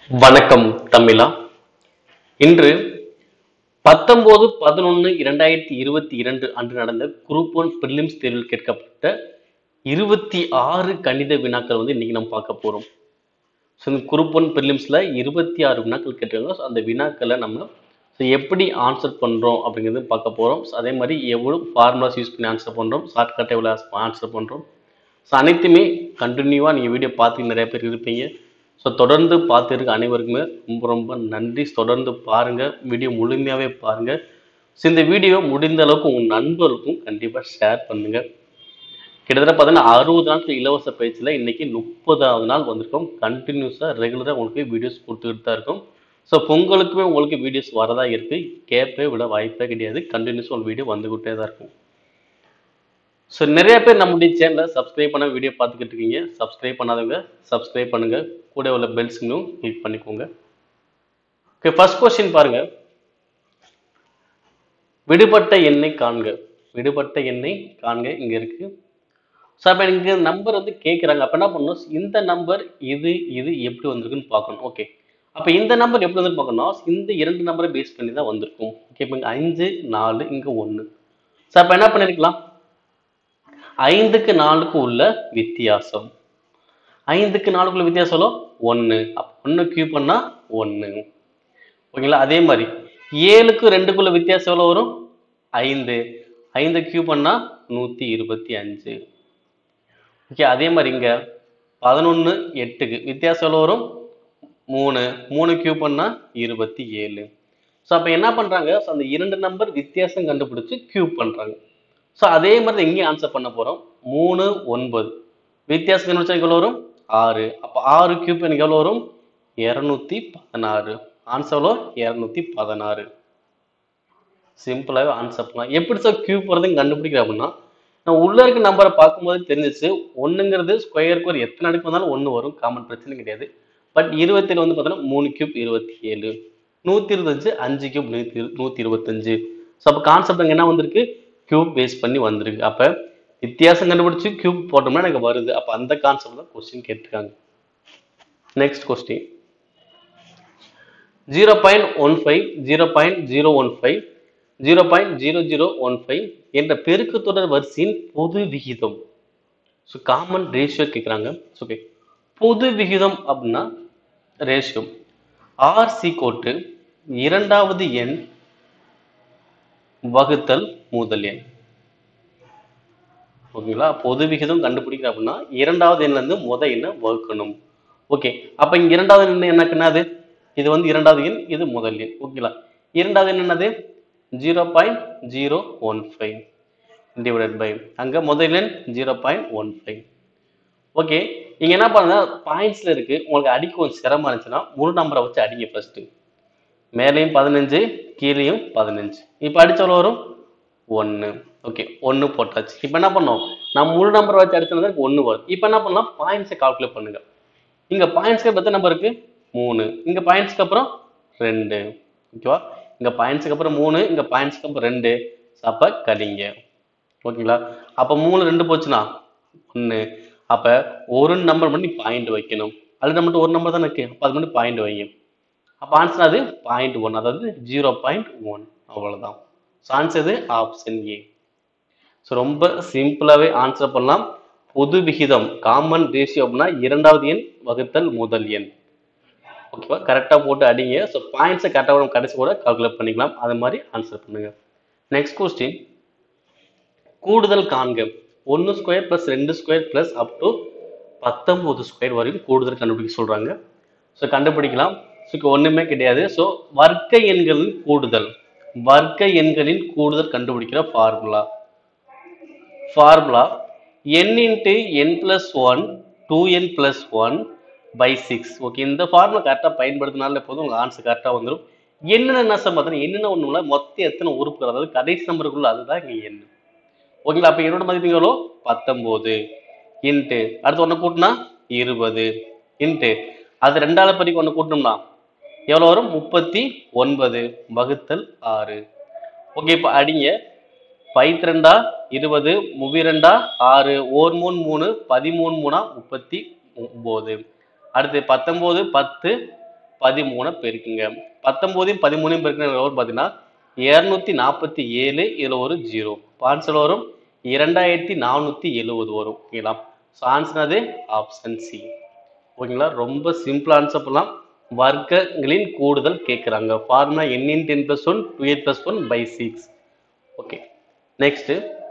வணக்கம் தமிழா இன்று பத்தொன்பது பதினொன்று இரண்டாயிரத்தி இருபத்தி இரண்டு அன்று நடந்த குரூப் ஒன் பிரிலிம்ஸ் தேர்வில் கேட்கப்பட்ட இருபத்தி ஆறு கணித வினாக்கள் வந்து இன்னைக்கு நம்ம பார்க்க போறோம் ஸோ இந்த குரூப் ஒன் பிரிலிம்ஸ்ல இருபத்தி ஆறு வினாக்கள் கேட்டிருக்காங்க ஸோ அந்த வினாக்களை நம்ம ஸோ எப்படி ஆன்சர் பண்றோம் அப்படிங்கிறது பார்க்க போறோம் ஸோ அதே மாதிரி எவ்வளோ ஃபார்முலாஸ் யூஸ் பண்ணி ஆன்சர் பண்றோம் ஷார்ட்கட் எவ்வளோ ஆன்சர் பண்றோம் ஸோ அனைத்துமே கண்டினியூவாக நீங்கள் வீடியோ பார்த்து நிறைய பேர் இருப்பீங்க ஸோ தொடர்ந்து பார்த்துருக்க அனைவருக்குமே ரொம்ப ரொம்ப நன்றி தொடர்ந்து பாருங்கள் வீடியோ முழுமையாகவே பாருங்கள் ஸோ இந்த வீடியோ முடிந்த அளவுக்கு உங்கள் நண்பர்களுக்கும் கண்டிப்பாக ஷேர் பண்ணுங்கள் கிட்டத்தட்ட பார்த்தீங்கன்னா அறுபது நாட்கள் இலவச பயிற்சியில் இன்னைக்கு முப்பதாவது நாள் வந்திருக்கோம் கண்டினியூஸாக ரெகுலராக உங்களுக்கு வீடியோஸ் கொடுத்துக்கிட்டு தான் இருக்கும் ஸோ பொங்கலுக்குமே உங்களுக்கு வீடியோஸ் வரதா இருக்குது கேட்பே விட வாய்ப்பே கிடையாது கண்டினியூஸாக ஒரு வீடியோ வந்துக்கிட்டே தான் இருக்கும் ஸோ நிறைய பேர் நம்முடைய சேனலை சப்ஸ்கிரைப் பண்ண வீடியோ பார்த்துக்கிட்டு இருக்கீங்க சப்ஸ்கிரைப் பண்ணாதவங்க சப்ஸ்கிரைப் பண்ணுங்க கூட உள்ள பெல் சிம்லும் கிளிக் பண்ணிக்கோங்க ஓகே ஃபர்ஸ்ட் கொஸ்டின் பாருங்க விடுபட்ட எண்ணை காண்க விடுபட்ட எண்ணை காண்க இங்க இருக்கு ஸோ அப்போ எனக்கு நம்பர் வந்து கேட்குறாங்க அப்போ என்ன பண்ணணும் இந்த நம்பர் இது இது எப்படி வந்திருக்குன்னு பார்க்கணும் ஓகே அப்போ இந்த நம்பர் எப்படி வந்து பார்க்கணும் இந்த இரண்டு நம்பரை பேஸ் பண்ணி தான் வந்திருக்கும் ஓகே இப்போ இங்கே அஞ்சு நாலு இங்கே ஒன்று ஸோ அப்போ என்ன பண்ணிருக்கலாம் ஐந்துக்கு நாலுக்கு உள்ள வித்தியாசம் ஐந்துக்கு நாலுக்குள்ள வித்தியாசம் ஒன்று அப்போ ஒன்று கியூ பண்ணா ஒன்று ஓகேங்களா அதே மாதிரி ஏழுக்கு ரெண்டுக்குள்ள வித்தியாசம் எவ்வளோ வரும் ஐந்து ஐந்து கியூ பண்ணா நூற்றி இருபத்தி அஞ்சு ஓகே அதே மாதிரி இங்கே பதினொன்று எட்டுக்கு வித்தியாசம் எவ்வளோ வரும் மூணு மூணு கியூ பண்ணா இருபத்தி ஏழு ஸோ அப்போ என்ன பண்ணுறாங்க ஸோ அந்த இரண்டு நம்பர் வித்தியாசம் கண்டுபிடிச்சு கியூப் பண்ணுறாங்க ஸோ அதே மாதிரி தான் இங்கேயும் ஆன்சர் பண்ண போகிறோம் மூணு ஒன்பது வித்தியாசம் கண்டுபிடிச்சா எவ்வளோ வரும் ஆறு அப்போ ஆறு கியூப் எனக்கு எவ்வளோ வரும் இரநூத்தி பதினாறு ஆன்சர் எவ்வளோ இரநூத்தி பதினாறு சிம்பிளாகவே ஆன்சர் பண்ணலாம் எப்படி சார் கியூப் வரதுன்னு கண்டுபிடிக்கிறேன் அப்படின்னா நான் உள்ள இருக்க நம்பரை பார்க்கும்போது தெரிஞ்சிச்சு ஒன்றுங்கிறது ஸ்கொயருக்கு ஒரு எத்தனை அடுக்கு வந்தாலும் ஒன்று வரும் காமன் பிரச்சனை கிடையாது பட் இருபத்தேழு வந்து பார்த்தோன்னா மூணு கியூப் இருபத்தி ஏழு நூற்றி இருபத்தஞ்சு அஞ்சு கியூப் நூற்றி நூற்றி இருபத்தஞ்சு ஸோ அப்போ கான்செப்ட் அங்கே என்ன வந்திருக்கு கியூப் பேஸ் பண்ணி வந்திருக்கு அப்போ வித்தியாசம் கண்டுபிடிச்சு கியூப் போட்டோம்னா எனக்கு வருது அப்போ அந்த கான்செப்ட் தான் கொஸ்டின் கேட்டிருக்காங்க next question zero point one five zero point zero one five zero point zero zero one five என்ற பெருக்கு தொடர் வரிசையின் பொது விகிதம் ஸோ காமன் ரேஷியோ கேட்குறாங்க ஓகே பொது விகிதம் அப்படின்னா ரேஷியோ ஆர்சி கோட்டு இரண்டாவது எண் வகுத்தல் முதல் எண் ஓகேங்களா பொது விகிதம் கண்டுபிடிக்கிற அப்படின்னா இரண்டாவது எண்ல இருந்து முத எண்ணை வகுக்கணும் ஓகே அப்ப இங்க இரண்டாவது எண் எனக்கு என்னது இது வந்து இரண்டாவது எண் இது முதல் எண் ஓகேங்களா இரண்டாவது எண் என்னது zero point zero one five divided by அங்க முதல் எண் zero point one five okay நீங்க என்ன பண்ணுங்க பாயிண்ட்ஸ்ல இருக்கு உங்களுக்கு அடிக்க கொஞ்சம் சிரமம் இருந்துச்சுன்னா முழு நம்பரை வச்சு அடிங்க ஃபர்ஸ்ட் மேலேயும் பதினஞ்சு கீழேயும் பதினஞ்சு இப்போ அடிச்ச வரும் ஒன்று ஓகே ஒன்று போட்டாச்சு இப்போ என்ன பண்ணோம் நான் முழு நம்பர் வச்சு அடிச்சது ஒன்று வரும் இப்போ என்ன பண்ணலாம் பாயிண்ட்ஸை கால்குலேட் பண்ணுங்க இங்கே பாயிண்ட்ஸ்க்கு எத்தனை நம்பர் இருக்கு மூணு இங்கே பாயிண்ட்ஸ்க்கு அப்புறம் ரெண்டு ஓகேவா இங்கே பாயிண்ட்ஸ்க்கு அப்புறம் மூணு இங்கே பாயிண்ட்ஸ்க்கு அப்புறம் ரெண்டு அப்போ கடிங்க ஓகேங்களா அப்போ மூணு ரெண்டு போச்சுன்னா ஒன்று அப்போ ஒரு நம்பர் மட்டும் பாயிண்ட் வைக்கணும் அது மட்டும் ஒரு நம்பர் தானே இருக்கு அப்போ அது மட்டும் பாயிண்ட் வைங்க அப்போ ஆன்சர் அது பாயிண்ட் ஒன் அதாவது ஜீரோ பாயிண்ட் ஒன் அவ்வளோதான் ஸோ ஆன்சர் இது ஆப்ஷன் ஏ ஸோ ரொம்ப சிம்பிளாகவே ஆன்சர் பண்ணலாம் பொது விகிதம் காமன் ரேஷியோ அப்படின்னா இரண்டாவது எண் வகுத்தல் முதல் எண் ஓகேவா கரெக்டாக போட்டு அடிங்க ஸோ பாயிண்ட்ஸை கரெக்டாக நம்ம கடைசி கூட கால்குலேட் பண்ணிக்கலாம் அது மாதிரி ஆன்சர் பண்ணுங்க நெக்ஸ்ட் கொஸ்டின் கூடுதல் காண்க ஒன்று ஸ்கொயர் ப்ளஸ் ரெண்டு ஸ்கொயர் ப்ளஸ் அப் டு பத்தொம்போது ஸ்கொயர் வரைக்கும் கூடுதல் கண்டுபிடிக்க சொல்கிறாங்க ஸோ கண்டுபிடிக்கலாம் ஸோ ஒன்றுமே கிடையாது ஸோ வர்க்க எண்களின் கூடுதல் வர்க்க எண்களின் கூடுதல் கண்டுபிடிக்கிற formula formula n into n plus one two n plus one by six okay இந்த ஃபார்முலா கரெக்டாக பயன்படுத்தினாலே போதும் உங்கள் ஆன்சர் கரெக்டாக வந்துடும் என்னென்ன என்ன சார் பார்த்தீங்கன்னா என்னென்ன ஒன்றுல மொத்தம் எத்தனை உறுப்புகள் அதாவது கடைசி நம்பருக்குள்ள அதுதான் இங்கே எண் ஓகேங்களா அப்போ என்னோட மதிப்பு எவ்வளோ பத்தொம்போது இன்ட்டு அடுத்து ஒன்று கூட்டினா இருபது இன்ட்டு அது ரெண்டாவது படிக்கு ஒன்று கூட்டணும்னா எவ்வளோ வரும் முப்பத்தி ஒன்பது வகுத்தல் ஆறு ஓகே இப்போ அடிங்க பைத்து ரெண்டா இருபது முவி ரெண்டா ஆறு ஓர் மூணு மூணு பதிமூணு மூணா முப்பத்தி ஒம்பது அடுத்து பத்தொம்போது பத்து பதிமூணை பெருக்குங்க பத்தொன்பதையும் பதிமூணையும் பெருக்கின எவ்வளவு பார்த்தீங்கன்னா இருநூத்தி நாற்பத்தி ஏழு இதுல ஒரு ஜீரோ ஆன்சர் வரும் இரண்டாயிரத்தி நானூத்தி எழுவது வரும் ஓகேங்களா ஸோ ஆன்சர் அது ஆப்ஷன் சி ஓகேங்களா ரொம்ப சிம்பிள் ஆன்சர் பண்ணலாம் வர்க்கங்களின் கூடுதல் கேட்குறாங்க formula n in ten plus one two eight plus one by six okay next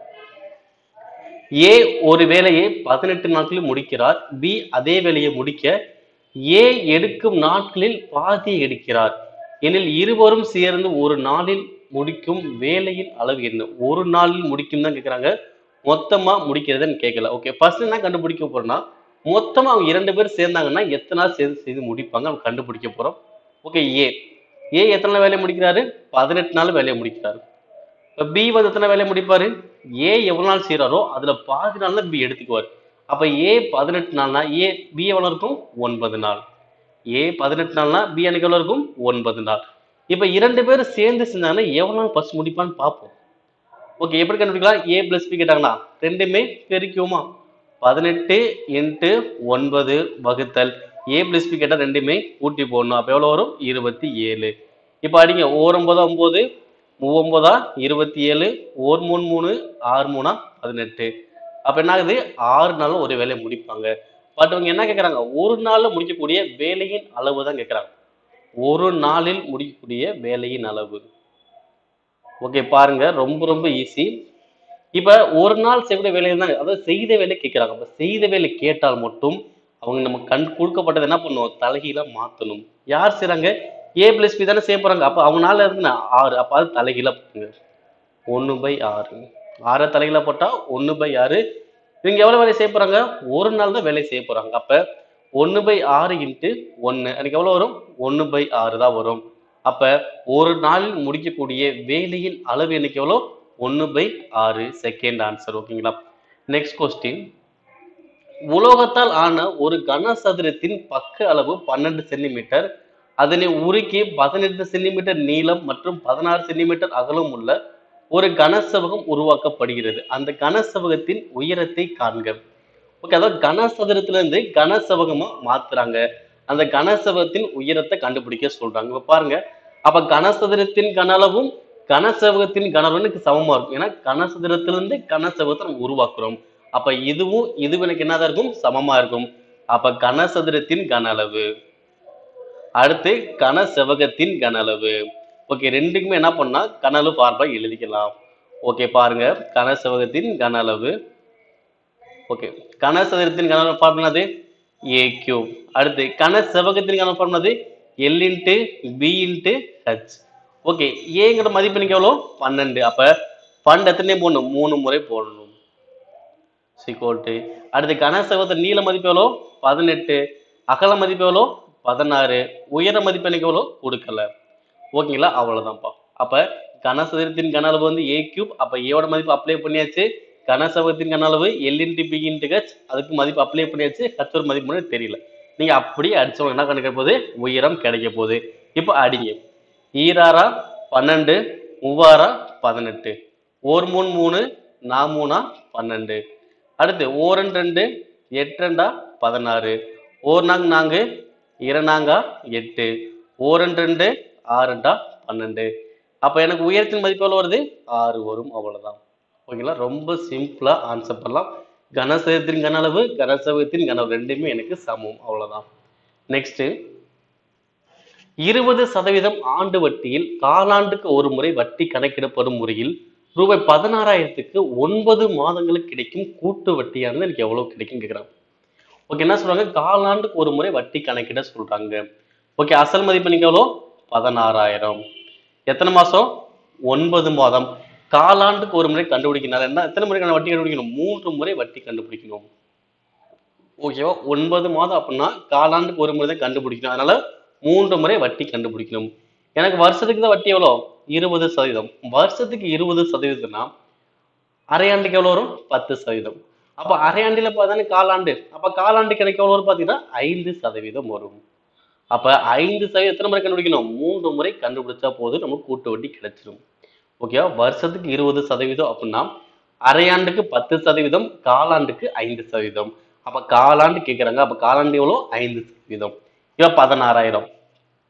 ஏ ஒரு வேலையை பதினெட்டு நாட்களில் முடிக்கிறார் பி அதே வேலையை முடிக்க ஏ எடுக்கும் நாட்களில் பாதியை எடுக்கிறார் எனில் இருவரும் சேர்ந்து ஒரு நாளில் முடிக்கும் வேலையின் அளவு என்ன ஒரு நாளில் முடிக்கும் தான் கேட்குறாங்க மொத்தமா முடிக்கிறதுன்னு கேட்கல ஓகே ஃபர்ஸ்ட் என்ன கண்டுபிடிக்க போறோம்னா மொத்தமா அவங்க இரண்டு பேர் சேர்ந்தாங்கன்னா எத்தனை நாள் சேர்ந்து செய்து முடிப்பாங்க அவங்க கண்டுபிடிக்க போறோம் ஓகே ஏ ஏ எத்தனை நாள் வேலையை முடிக்கிறாரு பதினெட்டு நாள் வேலையை முடிக்கிறாரு இப்போ பி வந்து எத்தனை வேலையை முடிப்பாரு ஏ எவ்வளவு நாள் செய்யறாரோ அதுல பாதி நாள்ல பி எடுத்துக்குவார் அப்ப ஏ பதினெட்டு நாள்னா ஏ பி எவ்வளவு இருக்கும் ஒன்பது நாள் ஏ பதினெட்டு நாள்னா பி எனக்கு எவ்வளவு இருக்கும் ஒன்பது நாள் இப்ப இரண்டு பேரும் சேர்ந்து செஞ்சாங்கன்னா எவ்வளவு நாள் ஃபர்ஸ்ட் முடிப்பான்னு பார்ப்போம் ஓகே எப்படி கண்டுபிடிக்கலாம் ஏ பிளஸ் பி கேட்டாங்கன்னா ரெண்டுமே பெருக்குவோமா பதினெட்டு இன்ட்டு ஒன்பது வகுத்தல் ஏ பிளஸ் பி கேட்டால் ரெண்டுமே கூட்டி போடணும் அப்போ எவ்வளோ வரும் இருபத்தி ஏழு இப்போ அடிங்க ஓர் ஒன்பதா ஒம்பது மூவொம்பதா இருபத்தி ஏழு ஓர் மூணு மூணு ஆறு மூணா பதினெட்டு அப்போ என்ன ஆகுது ஆறு நாள்ல ஒரு வேலையை முடிப்பாங்க பட் அவங்க என்ன கேட்குறாங்க ஒரு நாள்ல முடிக்கக்கூடிய வேலையின் அளவு தான் கேட்குறாங்க ஒரு நாளில் முடிக்கக்கூடிய வேலையின் அளவு ஓகே பாருங்க ரொம்ப ரொம்ப ஈஸி இப்ப ஒரு நாள் செய்யக்கூடிய வேலை தான் அதாவது செய்த வேலை கேட்கிறாங்க அப்ப செய்த வேலை கேட்டால் மட்டும் அவங்க நம்ம கண் கொடுக்கப்பட்டது என்ன பண்ணுவோம் தலைகீழா மாத்தணும் யார் செய்றாங்க ஏ பிளஸ் பி தானே செய்ய போறாங்க அப்ப அவங்க நாள் இருந்து ஆறு அப்ப அது தலைகீழா போட்டுங்க ஒன்று பை ஆறு ஆறை தலைகீழா போட்டா ஒன்று பை ஆறு இவங்க எவ்வளவு வேலை செய்ய போறாங்க ஒரு நாள் தான் வேலை செய்ய போறாங்க அப்ப ஒன்று பை ஆறு இன்ட்டு ஒன்று எனக்கு எவ்வளவு வரும் ஒன்று பை ஆறு தான் வரும் அப்ப ஒரு நாளில் முடிக்கக்கூடிய வேலையின் அளவு எனக்கு எவ்வளோ ஒன்று பை ஆறு செகண்ட் ஆன்சர் ஓகேங்களா நெக்ஸ்ட் கொஸ்டின் உலோகத்தால் ஆன ஒரு கனசதுரத்தின் பக்க அளவு பன்னெண்டு சென்டிமீட்டர் அதனை உருக்கி பதினெட்டு சென்டிமீட்டர் நீளம் மற்றும் பதினாறு சென்டிமீட்டர் அகலம் உள்ள ஒரு கனசெவகம் உருவாக்கப்படுகிறது அந்த கனசெவகத்தின் உயரத்தை காண்க ஓகே அதாவது கனசதுரத்துல இருந்து கனசெவகமா மாத்துறாங்க அந்த கனசெவகத்தின் உயரத்தை கண்டுபிடிக்க சொல்றாங்க இப்ப பாருங்க அப்ப கனசதுரத்தின் கன அளவும் கனசெவகத்தின் கன அளவும் எனக்கு சமமா இருக்கும் ஏன்னா கனசதுரத்திலிருந்து கனசெவகத்தை நம்ம உருவாக்குறோம் அப்ப இதுவும் இதுவும் எனக்கு என்னதான் இருக்கும் சமமா இருக்கும் அப்ப கனசதுரத்தின் கன அளவு அடுத்து கனசெவகத்தின் கன அளவு ஓகே ரெண்டுக்குமே என்ன பண்ணா கன அளவு பார்ப்பா எழுதிக்கலாம் ஓகே பாருங்க கனசெவகத்தின் கன அளவு ஓகே கனசதுரத்தின் கன அளவு பார்ப்பது ஏ கியூப் அடுத்து கனசெவகத்தின் கன பார்ப்பது L into B into H okay ஏங்கிற மதிப்பு எனக்கு எவ்வளோ பன்னெண்டு அப்ப பன்னெண்டு எத்தனை போடணும் மூணு முறை போடணும் சிக்கோட்டு அடுத்து கனசெவகத்தின் நீள மதிப்பு எவ்வளோ பதினெட்டு அகல மதிப்பு எவ்வளோ பதினாறு உயர மதிப்பு எனக்கு எவ்வளோ கொடுக்கல ஓகேங்களா அவ்வளவுதான்ப்பா அப்ப கனசதுரத்தின் கன அளவு வந்து ஏ கியூப் அப்ப ஏவோட மதிப்பு அப்ளை பண்ணியாச்சு கனசதுரத்தின் கன அளவு L into B into H அதுக்கு மதிப்பு அப்ளை பண்ணியாச்சு ஹெச் ஒரு மதிப்பு மட்டும் தெரியல நீங்க அப்படியே அடிச்சவங்க என்ன கணக்க போகுது உயரம் கிடைக்க போகுது இப்போ அடிங்க ஈராறா பன்னெண்டு மூவாரா பதினெட்டு ஓர் மூணு மூணு நா மூணா பன்னெண்டு அடுத்து ஓரன் ரெண்டு எட்டு ரெண்டா பதினாறு ஓர் நாங்க நான்கு இரநாங்கா எட்டு ஓரன் ரெண்டு ஆறுண்டா பன்னெண்டு அப்ப எனக்கு உயரத்தின் மதிப்பு எவ்வளவு வருது ஆறு வரும் அவ்வளவுதான் ஓகேங்களா ரொம்ப சிம்பிளா ஆன்சர் பண்ணலாம் கனசதத்தின் கன அளவு கனசவகத்தின் கன அளவு ரெண்டுமே எனக்கு சமம் அவ்வளவுதான் நெக்ஸ்ட் இருபது சதவீதம் ஆண்டு வட்டியில் காலாண்டுக்கு ஒரு முறை வட்டி கணக்கிடப்படும் முறையில் ரூபாய் பதினாறாயிரத்துக்கு ஒன்பது மாதங்களுக்கு கிடைக்கும் கூட்டு வட்டியானது எனக்கு எவ்வளவு கிடைக்கும் கேட்குறாங்க ஓகே என்ன சொல்றாங்க காலாண்டுக்கு ஒரு முறை வட்டி கணக்கிட சொல்றாங்க ஓகே அசல் மதிப்பு நீங்க எவ்வளோ பதினாறாயிரம் எத்தனை மாசம் ஒன்பது மாதம் காலாண்டுக்கு ஒரு முறை கண்டுபிடிக்கணும் என்ன எத்தனை முறை வட்டி கண்டுபிடிக்கணும் மூன்று முறை வட்டி கண்டுபிடிக்கணும் ஓகேவா ஒன்பது மாதம் அப்படின்னா காலாண்டுக்கு ஒரு முறை தான் கண்டுபிடிக்கணும் அதனால மூன்று முறை வட்டி கண்டுபிடிக்கணும் எனக்கு வருஷத்துக்கு தான் வட்டி எவ்வளோ இருபது சதவீதம் வருஷத்துக்கு இருபது சதவீதம்னா அரையாண்டுக்கு எவ்வளோ வரும் பத்து சதவீதம் அப்ப அரையாண்டுல பார்த்தானே காலாண்டு அப்ப காலாண்டுக்கு எனக்கு எவ்வளோ வரும் பார்த்தீங்கன்னா ஐந்து சதவீதம் வரும் அப்ப ஐந்து சதவீதம் எத்தனை முறை கண்டுபிடிக்கணும் மூன்று முறை கண்டுபிடிச்சா போதும் நமக்கு கூட்டு வட்டி கிடைச்சிடும் ஓகேவா வருஷத்துக்கு இருபது சதவீதம் அப்படின்னா அரையாண்டுக்கு பத்து சதவீதம் காலாண்டுக்கு ஐந்து சதவீதம் அப்ப காலாண்டு கேட்குறாங்க அப்ப காலாண்டு எவ்வளோ ஐந்து சதவீதம் இவ பதினாறாயிரம்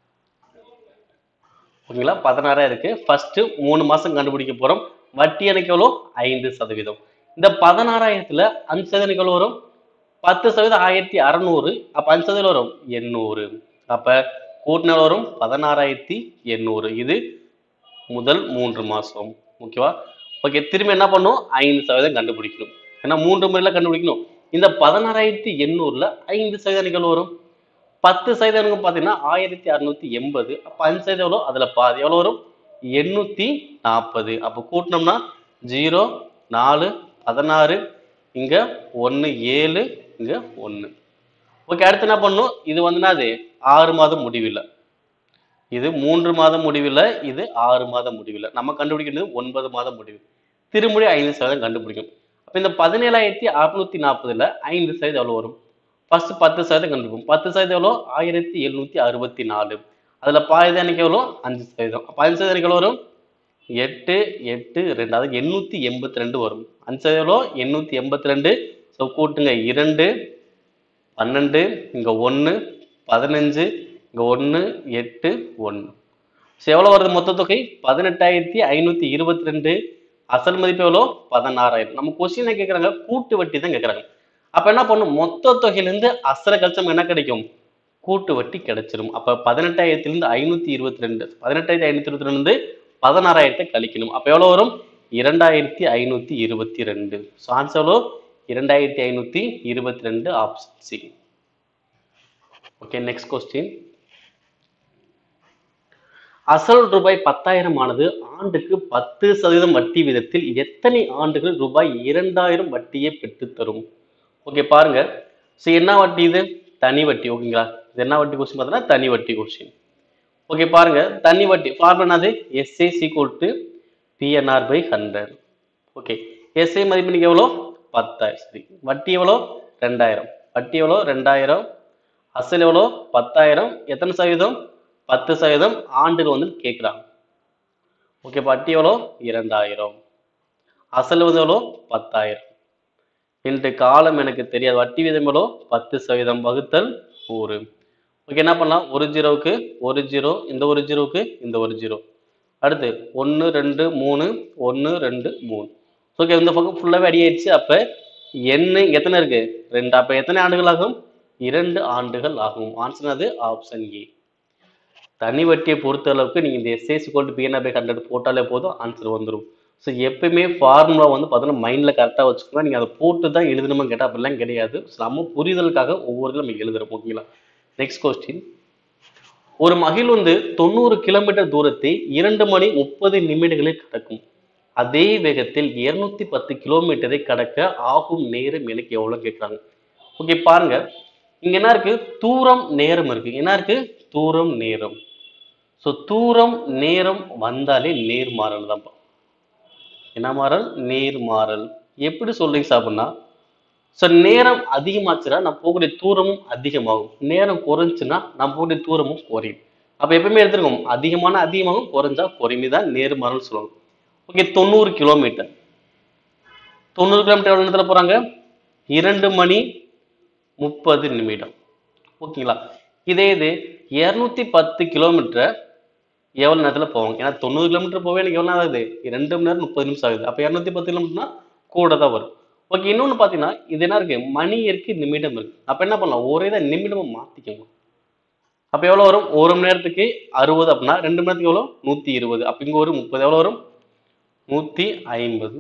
ஓகேங்களா பதினாறாயிரம் இருக்கு ஃபர்ஸ்ட் மூணு மாசம் கண்டுபிடிக்க போறோம் வட்டி எனக்கு எவ்வளோ ஐந்து சதவீதம் இந்த பதினாறாயிரத்துல அஞ்சு சதவீதம் எவ்வளோ வரும் பத்து சதவீதம் ஆயிரத்தி அறநூறு அப்ப அஞ்சு சதவீதம் வரும் எண்ணூறு அப்ப கூட்டினால் வரும் பதினாறாயிரத்தி எண்ணூறு இது முதல் மூன்று மாசம் ஓகேவா ஓகே திரும்ப என்ன பண்ணும் ஐந்து சதவீதம் கண்டுபிடிக்கணும் ஏன்னா மூன்று முறையில கண்டுபிடிக்கணும் இந்த பதினாறாயிரத்தி எண்ணூறுல ஐந்து சதவீதம் எவ்வளவு வரும் பத்து சதவீதம் பார்த்தீங்கன்னா ஆயிரத்தி அறுநூத்தி எண்பது அப்போ அஞ்சு சதவீதம் எவ்வளோ அதில் பாதி எவ்வளோ வரும் எண்ணூத்தி நாற்பது அப்போ கூட்டினோம்னா ஜீரோ நாலு பதினாறு இங்க ஒன்று ஏழு இங்க ஒன்று ஓகே அடுத்து என்ன பண்ணணும் இது வந்துன்னா அது ஆறு மாதம் முடிவில் இது மூன்று மாதம் முடிவில் இது ஆறு மாதம் முடிவில் நம்ம கண்டுபிடிக்கிறது ஒன்பது மாதம் முடிவு திரும்பி ஐந்து சதவீதம் கண்டுபிடிக்கும் அப்போ இந்த பதினேழாயிரத்தி அறுநூத்தி நாற்பதுல ஐந்து சதவீதம் எவ்வளோ வரும் ஃபர்ஸ்ட் பத்து சதவீதம் கண்டுபிடிக்கும் பத்து சதவீதம் எவ்வளோ ஆயிரத்தி எழுநூத்தி அறுபத்தி நாலு அதுல பாதி அன்னைக்கு எவ்வளோ அஞ்சு சதவீதம் அப்போ அஞ்சு சதவீதம் எவ்வளோ வரும் எட்டு எட்டு ரெண்டு அதாவது எண்ணூத்தி எண்பத்தி ரெண்டு வரும் அஞ்சு சதவீதம் எவ்வளோ எண்ணூத்தி எண்பத்தி ரெண்டு ஸோ கூட்டுங்க இரண்டு பன்னெண்டு இங்க ஒன்று பதினஞ்சு இங்க ஒன்று எட்டு ஒன்று ஸோ எவ்வளோ வருது மொத்த தொகை பதினெட்டாயிரத்தி ஐநூற்றி இருபத்தி ரெண்டு அசல் மதிப்பு எவ்வளோ பதினாறாயிரம் நம்ம கொஸ்டினை கேட்குறாங்க கூட்டு வட்டி தான் கேட்குறாங்க அப்போ என்ன பண்ணும் மொத்த தொகையிலேருந்து அசல கழிச்சம் என்ன கிடைக்கும் கூட்டு வட்டி கிடைச்சிரும் அப்போ பதினெட்டாயிரத்திலிருந்து ஐநூற்றி இருபத்தி ரெண்டு பதினெட்டாயிரத்தி ஐநூற்றி இருபத்தி ரெண்டு பதினாறாயிரத்தை கழிக்கணும் அப்போ எவ்வளோ வரும் இரண்டாயிரத்தி ஐநூற்றி இருபத்தி ரெண்டு ஸோ ஆன்சர் எவ்வளோ இரண்டாயிரத்தி ஐநூற்றி இருபத்தி ரெண்டு option C okay next question அசல் ரூபாய் பத்தாயிரம் ஆனது ஆண்டுக்கு பத்து சதவீதம் வட்டி விதத்தில் எத்தனை ஆண்டுகள் ரூபாய் இரண்டாயிரம் வட்டியை பெற்றுத் தரும் ஓகே பாருங்க ஸோ என்ன வட்டி இது தனி வட்டி ஓகேங்களா இது என்ன வட்டி கொஸ்டின் பார்த்தீங்கன்னா தனி வட்டி கொஸ்டின் ஓகே பாருங்க தனி வட்டி ஃபார்முலா என்னது SI equal to PNR by hundred okay SI மதிப்பு இன்னைக்கு எவ்வளோ பத்தாயிரம் சரி வட்டி எவ்வளோ ரெண்டாயிரம் வட்டி எவ்வளோ ரெண்டாயிரம் அசல் எவ்வளோ பத்தாயிரம் எத்தனை சதவீதம் பத்து சதவீதம் ஆண்டுகள் வந்து கேட்குறாங்க ஓகே வட்டி எவ்வளோ இரண்டாயிரம் அசல் வந்து எவ்வளோ பத்தாயிரம் இன்று காலம் எனக்கு தெரியாது வட்டி வீதம் எவ்வளோ பத்து சதவீதம் வகுத்தல் நூறு ஓகே என்ன பண்ணலாம் ஒரு ஜீரோவுக்கு ஒரு ஜீரோ இந்த ஒரு ஜீரோவுக்கு இந்த ஒரு ஜீரோ அடுத்து ஒன்று ரெண்டு மூணு ஒன்று ரெண்டு மூணு ஓகே இந்த பக்கம் ஃபுல்லாகவே அடி ஆயிடுச்சு அப்போ என்ன எத்தனை இருக்கு ரெண்டு அப்போ எத்தனை ஆண்டுகள் ஆகும் இரண்டு ஆண்டுகள் ஆகும் ஆன்சர் அது ஆப்ஷன் ஏ தனி வட்டியை பொறுத்த அளவுக்கு நீங்கள் இந்த SAC gold PNR by hundred போட்டாலே போதும் ஆன்சர் வந்துடும் ஸோ எப்பயுமே ஃபார்முலா வந்து பார்த்தீங்கன்னா மைண்டில் கரெக்டாக வச்சுக்கோங்க நீங்கள் அதை போட்டு தான் எழுதணுமா கேட்டால் அப்படிலாம் கிடையாது ஸோ நம்ம புரிதலுக்காக ஒவ்வொரு இதுல நம்ம எழுதுறோம் ஓகேங்களா நெக்ஸ்ட் கொஸ்டின் ஒரு மகிழ்வுந்து தொண்ணூறு கிலோமீட்டர் தூரத்தை இரண்டு மணி முப்பது நிமிடங்களில் கடக்கும் அதே வேகத்தில் இருநூத்தி பத்து கிலோமீட்டரை கடக்க ஆகும் நேரம் எனக்கு எவ்வளவு கேட்குறாங்க ஓகே பாருங்க இங்க என்ன இருக்கு தூரம் நேரம் இருக்கு என்ன இருக்கு தூரம் நேரம் ஸோ தூரம் நேரம் வந்தாலே நேர்மாறல் தான்ப்பா என்ன மாறல் நேர்மாறல் எப்படி சொல்றீங்க சாப்பிட்னா ஸோ நேரம் அதிகமாச்சுன்னா நம்ம போகக்கூடிய தூரமும் அதிகமாகும் நேரம் குறைஞ்சுன்னா நம்ம போகக்கூடிய தூரமும் குறையும் அப்போ எப்பவுமே எடுத்துருக்கோம் அதிகமான அதிகமாகும் குறைஞ்சா குறைமை தான் நேர்மாறல் சொல்லுவாங்க ஓகே தொண்ணூறு கிலோமீட்டர் தொண்ணூறு கிலோமீட்டர் எவ்வளோ நேரத்தில் போகிறாங்க இரண்டு மணி முப்பது நிமிடம் ஓகேங்களா இதே இது இரநூத்தி பத்து கிலோமீட்டரை எவ்வளோ நேரத்தில் போவாங்க ஏன்னா தொண்ணூறு கிலோமீட்டர் போவே எனக்கு எவ்வளோ நேரம் ஆகுது ரெண்டு மணி நேரம் முப்பது நிமிஷம் ஆகுது அப்போ இரநூத்தி பத்து கிலோமீட்டர்னா கூட தான் வரும் ஓகே இன்னொன்று பார்த்தீங்கன்னா இது என்ன இருக்கு மணி இருக்கு நிமிடம் இருக்கு அப்போ என்ன பண்ணலாம் ஒரே தான் நிமிடமும் மாற்றிக்கணும் அப்போ எவ்வளோ வரும் ஒரு மணி நேரத்துக்கு அறுபது அப்படின்னா ரெண்டு மணி நேரத்துக்கு எவ்வளோ நூற்றி இருபது அப்போ இங்கே ஒரு முப்பது எவ்வளோ வரும் நூற்றி ஐம்பது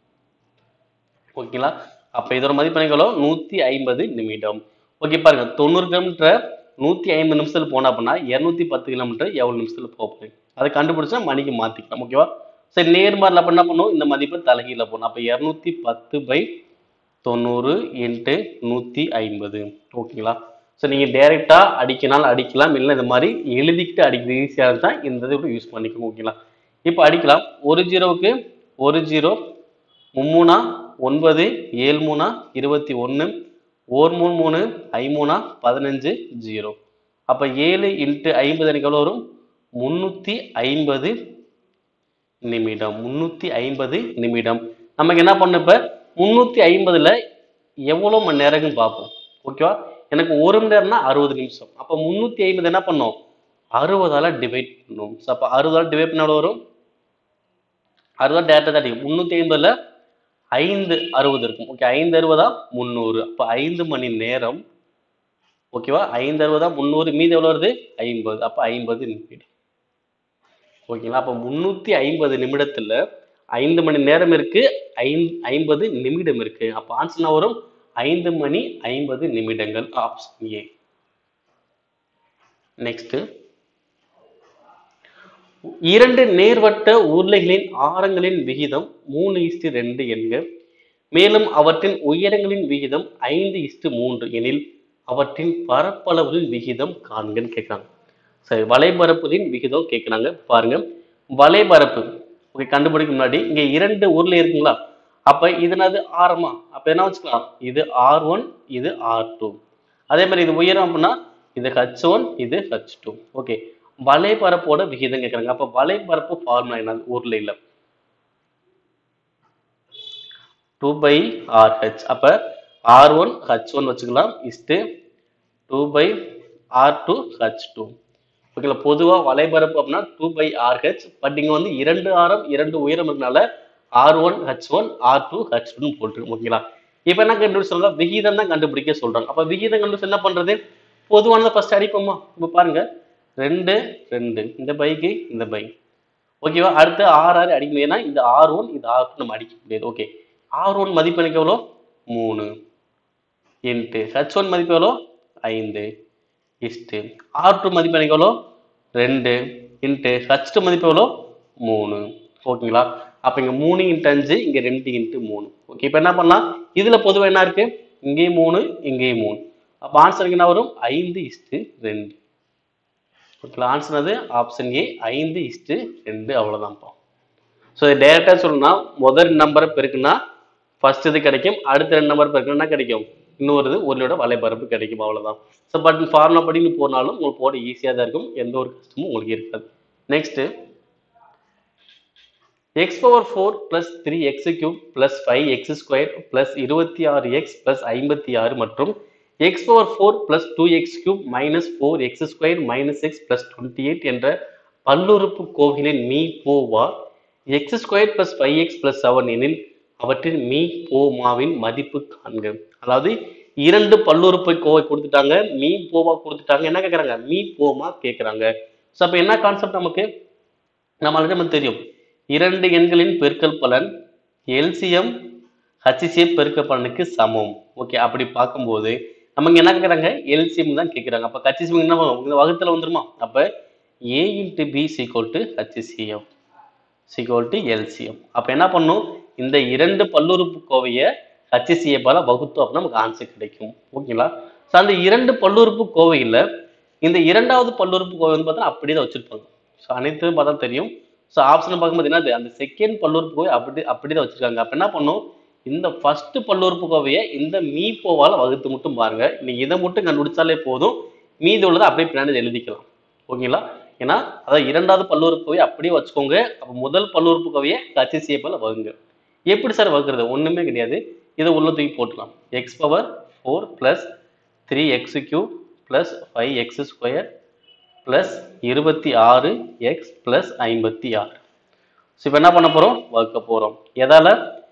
ஓகேங்களா அப்போ இதோட மதிப்பு எனக்கு எவ்வளோ நூற்றி ஐம்பது நிமிடம் ஓகே பாருங்க தொண்ணூறு கிலோமீட்டர் நூற்றி ஐம்பது நிமிஷத்தில் போனா அப்படின்னா இரநூத்தி பத்து கிலோமீட்டர் எவ்வளோ நிமிஷத்தில் போக போகுது அதை கண்டுபிடிச்சா மணிக்கு மாற்றிக்கலாம் ஓகேவா சரி நேர்மாரில் அப்போ என்ன பண்ணும் இந்த மதிப்பு தலைகீழ போகணும் அப்போ இரநூத்தி பத்து பை தொண்ணூறு இன்ட்டு நூற்றி ஐம்பது ஓகேங்களா ஸோ நீங்கள் டைரெக்டாக அடிக்கினாலும் அடிக்கலாம் இல்லை இந்த மாதிரி எழுதிக்கிட்டு அடிக்கிறது ஈஸியாக இருந்தால் இந்த இது யூஸ் பண்ணிக்கணும் ஓகேங்களா இப்போ அடிக்கலாம் ஒரு ஜீரோவுக்கு ஒரு ஜீரோ மும்மூணா ஒன்பது ஏழு மூணா இருபத்தி ஒன்று ஓர் மூணு மூணு ஐமூணா பதினஞ்சு ஜீரோ அப்போ ஏழு இன்ட்டு ஐம்பது எனக்கு எவ்வளோ வரும் முந்நூற்றி ஐம்பது நிமிடம் முந்நூற்றி ஐம்பது நிமிடம் நமக்கு என்ன பண்ணணும் இப்போ முந்நூற்றி ஐம்பதில் எவ்வளோ மணி நேரம்னு பார்ப்போம் ஓகேவா எனக்கு ஒரு மணி நேரம்னா அறுபது நிமிஷம் அப்போ முந்நூற்றி ஐம்பது என்ன பண்ணோம் அறுபதால டிவைட் பண்ணணும் ஸோ அப்போ அறுபதால டிவைட் பண்ண எவ்வளவு வரும் அறுபது டேரக்டாக தான் அடிக்கும் முந்நூற்றி ஐம்பதுல ஐந்து அறுபது இருக்கும் ஓகே ஐந்து அறுபதா முந்நூறு அப்போ ஐந்து மணி நேரம் ஓகேவா ஐந்து அறுபதா முந்நூறு மீதி எவ்வளோ வருது ஐம்பது அப்போ ஐம்பது நிமிடம் ஓகேங்களா அப்போ முந்நூற்றி ஐம்பது நிமிடத்தில் ஐந்து மணி நேரம் இருக்கு ஐந்து ஐம்பது நிமிடம் இருக்கு அப்போ ஆன்சர் வரும் ஐந்து மணி ஐம்பது நிமிடங்கள் ஆப்ஷன் ஏ நெக்ஸ்ட் இரண்டு நேர்வட்ட உருளைகளின் ஆரங்களின் விகிதம் மூணு இஸ்டு ரெண்டு என்க மேலும் அவற்றின் உயரங்களின் விகிதம் ஐந்து இஸ்டு மூன்று எனில் அவற்றின் பரப்பளவுகளின் விகிதம் காண்கன்னு கேட்குறாங்க சரி வலைபரப்புகளின் விகிதம் கேட்குறாங்க பாருங்க வலைபரப்பு ஓகே கண்டுபிடிக்க முன்னாடி இங்க இரண்டு உருளை இருக்குங்களா அப்ப இதுனது ஆரமா அப்ப என்ன வச்சுக்கலாம் இது ஆர் ஒன் இது ஆர் டூ அதே மாதிரி இது உயரம் அப்படின்னா இது ஹச் ஒன் இது ஹச் டூ ஓகே வலைபரப்போட விகிதம் கேட்குறாங்க அப்ப வலைபரப்பு ஃபார்முலா என்ன உருளையில் டூ பை ஆர் ஹெச் அப்ப ஆர் ஒன் ஹச் ஒன் வச்சுக்கலாம் is to two pi R two H two ஓகேங்களா பொதுவாக வலைபரப்பு அப்படின்னா two pi R H but இங்கே வந்து இரண்டு ஆரம் இரண்டு உயரம் இருக்கனால R one H one R two H டூன்னு போட்டுருக்கு ஓகேங்களா இப்போ என்ன கண்டுபிடிச்சு சொல்றாங்க விகிதம் தான் கண்டுபிடிக்க சொல்றாங்க அப்போ விகிதம் கண்டுபிடிச்சு என்ன பண்றது பொதுவானதை ஃபர்ஸ்ட் அடிப்போமா இப்போ பாருங்க ரெண்டு ரெண்டு இந்த பைக்கு இந்த பைக் ஓகேவா அடுத்து ஆர் ஆறு அடிக்க முடியுதுன்னா இந்த ஆர் ஒன் இந்த ஆர் டூ நம்ம அடிக்க முடியாது ஓகே ஆர் ஒன் மதிப்பு எனக்கு எவ்வளோ மூணு இன்ட்டு ஹச் ஒன் மதிப்பு எவ்வளோ ஐந்து இஸ்ட்டு ஆர் டூ மதிப்பு எனக்கு எவ்வளோ ரெண்டு இன்ட்டு ஹச் டூ மதிப்பு எவ்வளோ மூணு ஓகேங்களா அப்போ இங்கே மூணு இன்ட்டு அஞ்சு இங்கே ரெண்டு இன்ட்டு மூணு ஓகே இப்போ என்ன பண்ணலாம் இதில் பொதுவாக என்ன இருக்கு இங்கேயும் மூணு இங்கேயும் மூணு அப்போ ஆன்சருக்கு என்ன வரும் ஐந்து இஸ்ட்டு ரெண்டு ஓகேங்களா ஆன்சர் அது ஆப்ஷன் ஏ ஐந்து இஸ்ட்டு ரெண்டு அவ்வளோதான்ப்பா ஸோ இது டேரெக்டாக சொல்லணும்னா முதல் நம்பரை பெருக்குன்னா ஃபர்ஸ்ட் இது கிடைக்கும் அடுத்த ரெண்டு நம்பர் பெருக்குன்னா என்ன கிடைக்கும் இன்னொரு இது ஒருளோட வலைபரப்பு கிடைக்கும் அவ்வளவுதான் ஸோ பட் ஃபார்முலா படி நீ போனாலும் உங்களுக்கு போட ஈஸியாக தான் இருக்கும் எந்த ஒரு கஷ்டமும் உங்களுக்கு இருக்காது next x power four plus three x cube plus five x square plus இருபத்தி ஆறு எக்ஸ் பிளஸ் ஐம்பத்தி ஆறு மற்றும் x power four plus two x cube minus four x square minus x plus twenty eight என்ற பல்லுறுப்பு கோவிலின் மீ போவா x square plus five x plus seven எனில் அவற்றின் மீ போமாவின் மதிப்பு காண்க அதாவது இரண்டு பல்லுறுப்பு கோவை கொடுத்துட்டாங்க மீ போவா கொடுத்துட்டாங்க என்ன கேட்குறாங்க மீ போமா கேட்குறாங்க ஸோ அப்போ என்ன கான்செப்ட் நமக்கு நம்ம ஆல்ரெடி நமக்கு தெரியும் இரண்டு எண்களின் பெருக்கல் பலன் எல்சிஎம் ஹச்சிசிஎம் பெருக்கல் பலனுக்கு சமம் ஓகே அப்படி பார்க்கும்போது நமக்கு என்ன கேட்குறாங்க எல்சிஎம் தான் கேட்குறாங்க அப்போ ஹச்சிசிஎம் என்ன வரும்? இந்த வகுத்துல வந்துருமா அப்போ A into B equal to HCCM equal to LCM அப்போ என்ன பண்ணும் இந்த இரண்டு பல்லுறுப்பு கோவையை ஹச்சிசிஎப்பால வகுத்தோம் அப்படின்னா நமக்கு ஆன்சர் கிடைக்கும் ஓகேங்களா ஸோ அந்த இரண்டு பல்லுறுப்பு கோவையில் இந்த இரண்டாவது பல்லுறுப்பு கோவை வந்து பார்த்தா அப்படியே தான் வச்சிருப்பாங்க ஸோ அனைத்து பார்த்தா தெரியும் ஸோ ஆப்ஷன் பார்க்கும்போது என்னது அந்த செகண்ட் பல்லுறுப்பு கோவை அப்படி அப்படி தான் வச்சிருக்காங்க அப்போ என்ன பண்ணும் இந்த ஃபர்ஸ்ட் பல்லுறுப்பு கோவையை இந்த மீப்போவால வகுத்து மட்டும் பாருங்க நீங்க இதை மட்டும் கண்டுபிடிச்சாலே போதும் மீதி உள்ளதை அப்படியே பின்னாடி எழுதிக்கலாம் ஓகேங்களா ஏன்னா அதாவது இரண்டாவது பல்லுறுப்பு கோவையை அப்படியே வச்சுக்கோங்க அப்போ முதல் பல்லுறுப்பு கோவையை ஹச்சிசிஎப்பால வகுங்க எப்படி சார் வகுக்கிறது ஒண்ணுமே கிடையாது இதை உள்ள தூக்கி போட்டுக்கலாம் x power four plus three x cube plus five x square plus இருபத்தி ஆறு எக்ஸ் ப்ளஸ் ஐம்பத்தி ஆறு ஸோ இப்போ என்ன பண்ண போகிறோம் வகுக்க போகிறோம் எதால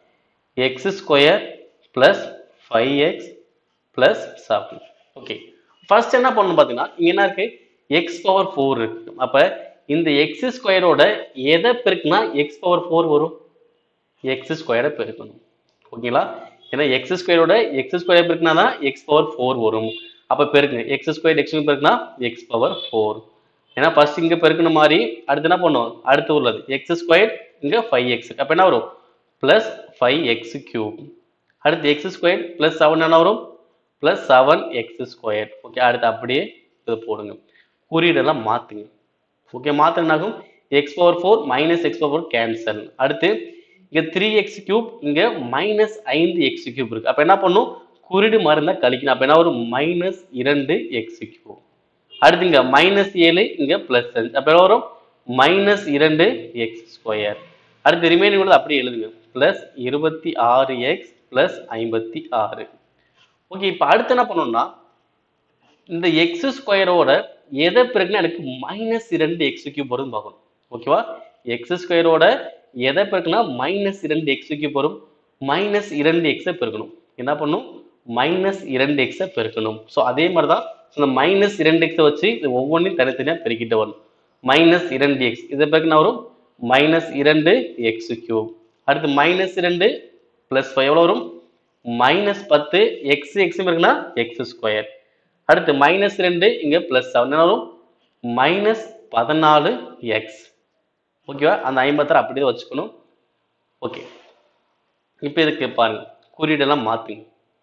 x square plus five x plus seven okay first என்ன பண்ணணும் பார்த்தீங்கன்னா இங்கே என்ன இருக்கு எக்ஸ் பவர் ஃபோர் இருக்கு அப்போ இந்த எக்ஸ் ஸ்கொயரோட எதை பெருக்குனா எக்ஸ் பவர் ஃபோர் வரும் எக்ஸ் ஸ்கொயரை பெருக்கணும் ஓகேங்களா ஏன்னா எக்ஸ் ஸ்கொயரோட எக்ஸ் ஸ்கொயர் பெருக்கினா தான் எக்ஸ் பவர் ஃபோர் வரும் அப்போ பெருக்குங்க எக்ஸ் ஸ்கொயர் எக்ஸ் பெருக்குனா எக்ஸ் பவர் ஃபோர் ஏன்னா ஃபர்ஸ்ட் இங்கே பெருக்கின மாதிரி அடுத்து என்ன பண்ணும் அடுத்து உள்ளது எக்ஸ் ஸ்கொயர் இங்கே ஃபைவ் எக்ஸ் அப்போ என்ன வரும் ப்ளஸ் ஃபைவ் எக்ஸ் கியூப் அடுத்து எக்ஸ் ஸ்கொயர் ப்ளஸ் செவன் என்ன வரும் plus seven x square okay அடுத்து அப்படியே இது போடுங்க குறியீடெல்லாம் மாற்றுங்க ஓகே மாற்றினாகும் x power four minus x power cancel அடுத்து இங்கே த்ரீ எக்ஸ் கியூப் இங்கே மைனஸ் ஐந்து எக்ஸ் கியூப் இருக்கு அப்போ என்ன பண்ணும் குறியீடு மாதிரி இருந்தால் கழிக்கணும் அப்போ என்ன வரும் மைனஸ் இரண்டு எக்ஸ் கியூப் அடுத்து இங்கே மைனஸ் ஏழு இங்கே ப்ளஸ் அஞ்சு அப்போ என்ன வரும் மைனஸ் இரண்டு எக்ஸ் ஸ்கொயர் அடுத்து ரிமைனிங் உள்ளது அப்படியே எழுதுங்க ப்ளஸ் இருபத்தி ஆறு எக்ஸ் ப்ளஸ் ஐம்பத்தி ஆறு ஓகே இப்போ அடுத்து என்ன பண்ணணும்னா இந்த எக்ஸ் ஸ்கொயரோட எதை பிறகுனா எனக்கு மைனஸ் இரண்டு எக்ஸ் கியூப் வரும் பார்க்கணும் ஓகேவா எக்ஸ் ஸ்கொயரோட எதை பெருக்குனா மைனஸ் இரண்டு எக்ஸ் கியூப் வரும் மைனஸ் இரண்டு எக்ஸை பெருக்கணும் என்ன பண்ணும் மைனஸ் இரண்டு எக்ஸை பெருக்கணும் ஸோ அதே மாதிரி தான் இந்த மைனஸ் இரண்டு எக்ஸை வச்சு இது ஒவ்வொன்றையும் தனித்தனியாக பெருக்கிட்டு வரணும் மைனஸ் இரண்டு எக்ஸ் இதை பெருக்கினா வரும் மைனஸ் இரண்டு எக்ஸ் கியூப் அடுத்து மைனஸ் இரண்டு ப்ளஸ் ஃபைவ் எவ்வளோ வரும் மைனஸ் பத்து எக்ஸ் எக்ஸ் இருக்குன்னா எக்ஸ் ஸ்கொயர் அடுத்து மைனஸ் ரெண்டு இங்கே ப்ளஸ் செவன் என்ன வரும் மைனஸ் பதினாலு எக்ஸ் ஓகேவா அந்த ஐம்பத்தாறு அப்படியே வச்சுக்கணும் ஓகே இப்போ இதுக்கு பாருங்க குறியீடெல்லாம் மாற்றுங்க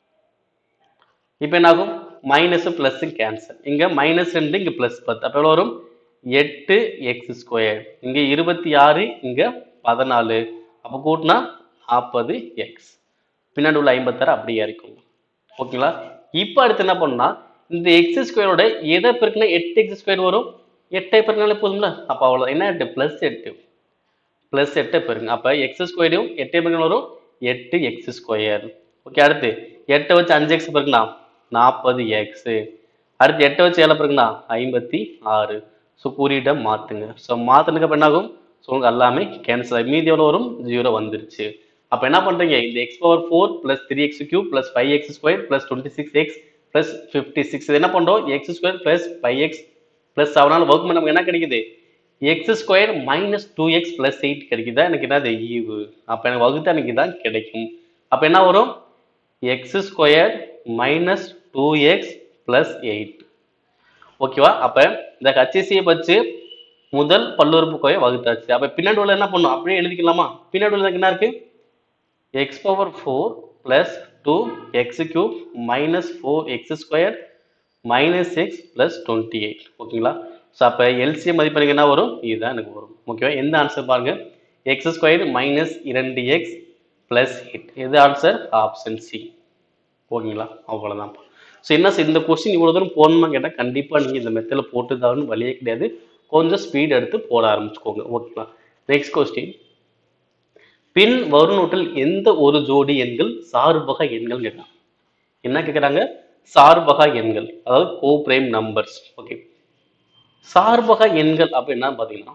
இப்போ என்ன ஆகும் மைனஸ் ப்ளஸ் கேன்சல் இங்கே மைனஸ் ரெண்டு இங்கே ப்ளஸ் பத்து அப்போ எவ்வளோ வரும் எட்டு எக்ஸ் ஸ்கொயர் இங்கே இருபத்தி ஆறு இங்கே பதினாலு அப்போ கூட்டினா நாற்பது எக்ஸ் பின்னாடி உள்ள ஐம்பத்தாறு அப்படியே இருக்கும் ஓகேங்களா இப்போ அடுத்து என்ன பண்ணணும்னா இந்த எக்ஸ் ஸ்கொயரோட எதை பெருக்குனா எட்டு எக்ஸ் ஸ்கொயர் வரும் எட்டை பெருக்கினாலே போதும்ல அப்போ அவ்வளோ என்ன எட்டு ப்ளஸ் எட்டு ப்ளஸ் எட்டை பெருங்க அப்போ எக்ஸ் ஸ்கொயரையும் எட்டை பெருக்கினா வரும் எட்டு எக்ஸ் ஸ்கொயர் ஓகே அடுத்து எட்டை வச்சு அஞ்சு எக்ஸ் பெருக்குனா நாற்பது எக்ஸு அடுத்து எட்டை வச்சு ஏழை பெருக்குனா ஐம்பத்தி ஆறு ஸோ குறியீட்டை மாற்றுங்க ஸோ மாற்றினதுக்கு அப்புறம் என்ன ஆகும் ஸோ உங்களுக்கு எல்லாமே கேன்சல் ஆகி மீதி எவ்வளோ வரும் ஜீரோ வந்துருச்சு அப்போ என்ன பண்ணுறீங்க இந்த x power four plus three x cube plus five x square plus twenty six x plus fifty six என்ன பண்ணுறோம் x square plus five x plus செவனால் ஒர்க் பண்ண நமக்கு என்ன கிடைக்குது x square minus two x plus eight கிடைக்குதா எனக்கு என்னது ஈவு அப்போ எனக்கு வகுத்தா எனக்கு தான் கிடைக்கும் அப்போ என்ன வரும் x square minus two x plus eight ஓகேவா அப்போ இந்த ஹச்சிசியை வச்சு முதல் பல்லுறுப்புக்கோயை வகுத்தாச்சு அப்போ பின்னாடி உள்ள என்ன பண்ணும் அப்படியே எழுதிக்கலாமா பின்னாடி உள்ளதுக்கு என்ன இருக்கு x power four plus two x cube minus four x square minus x plus twenty eight ஓகேங்களா ஸோ அப்போ எல்சிஎம் மதிப்பு எனக்கு என்ன வரும் இதுதான் எனக்கு வரும் ஓகேவா எந்த ஆன்சர் பாருங்க எக்ஸ் ஸ்கொயர் மைனஸ் இரண்டு எக்ஸ் ப்ளஸ் எயிட் எது ஆன்சர் ஆப்ஷன் சி ஓகேங்களா அவ்வளோதான் ஸோ என்ன சார் இந்த கொஸ்டின் இவ்வளோ தூரம் போடணுமா கேட்டால் கண்டிப்பாக நீங்கள் இந்த மெத்தடில் போட்டுதான்னு வழியே கிடையாது கொஞ்சம் ஸ்பீட் எடுத்து போட ஆரம்பிச்சுக்கோங்க ஓகேங்களா நெக்ஸ்ட் கொஸ்டின் பின் வருநூட்டில் எந்த ஒரு ஜோடி எண்கள் சார்பக எண்கள் கேட்கலாம் என்ன கேட்குறாங்க சார்பக எண்கள் அதாவது கோ பிரைம் நம்பர்ஸ் ஓகே சார்பக எண்கள் அப்படின்னா பார்த்தீங்கன்னா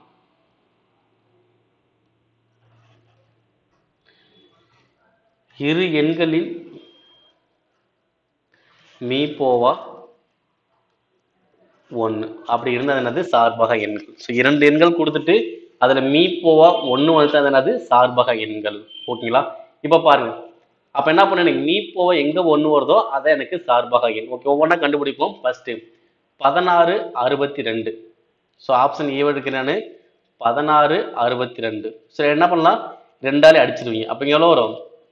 இரு எண்களில் மீ போவா ஒன்று அப்படி இருந்தது என்னது சார்பக எண்கள் ஸோ இரண்டு எண்கள் கொடுத்துட்டு அதுல மீ போவா ஒன்று வந்து அது என்னது சார்பக எண்கள் ஓகேங்களா இப்போ பாருங்க அப்ப என்ன பண்ண எனக்கு மீ போவா எங்க ஒன்று வருதோ அதை எனக்கு சார்பக எண் ஓகே ஒவ்வொன்றா கண்டுபிடிப்போம் ஃபர்ஸ்ட் பதினாறு அறுபத்தி ரெண்டு ஸோ ஆப்ஷன் ஏ எடுக்கிறேன் பதினாறு அறுபத்தி ரெண்டு ஸோ என்ன பண்ணலாம் ரெண்டாலே அடிச்சிருவீங்க அப்போ இங்கே எவ்வளோ வரும்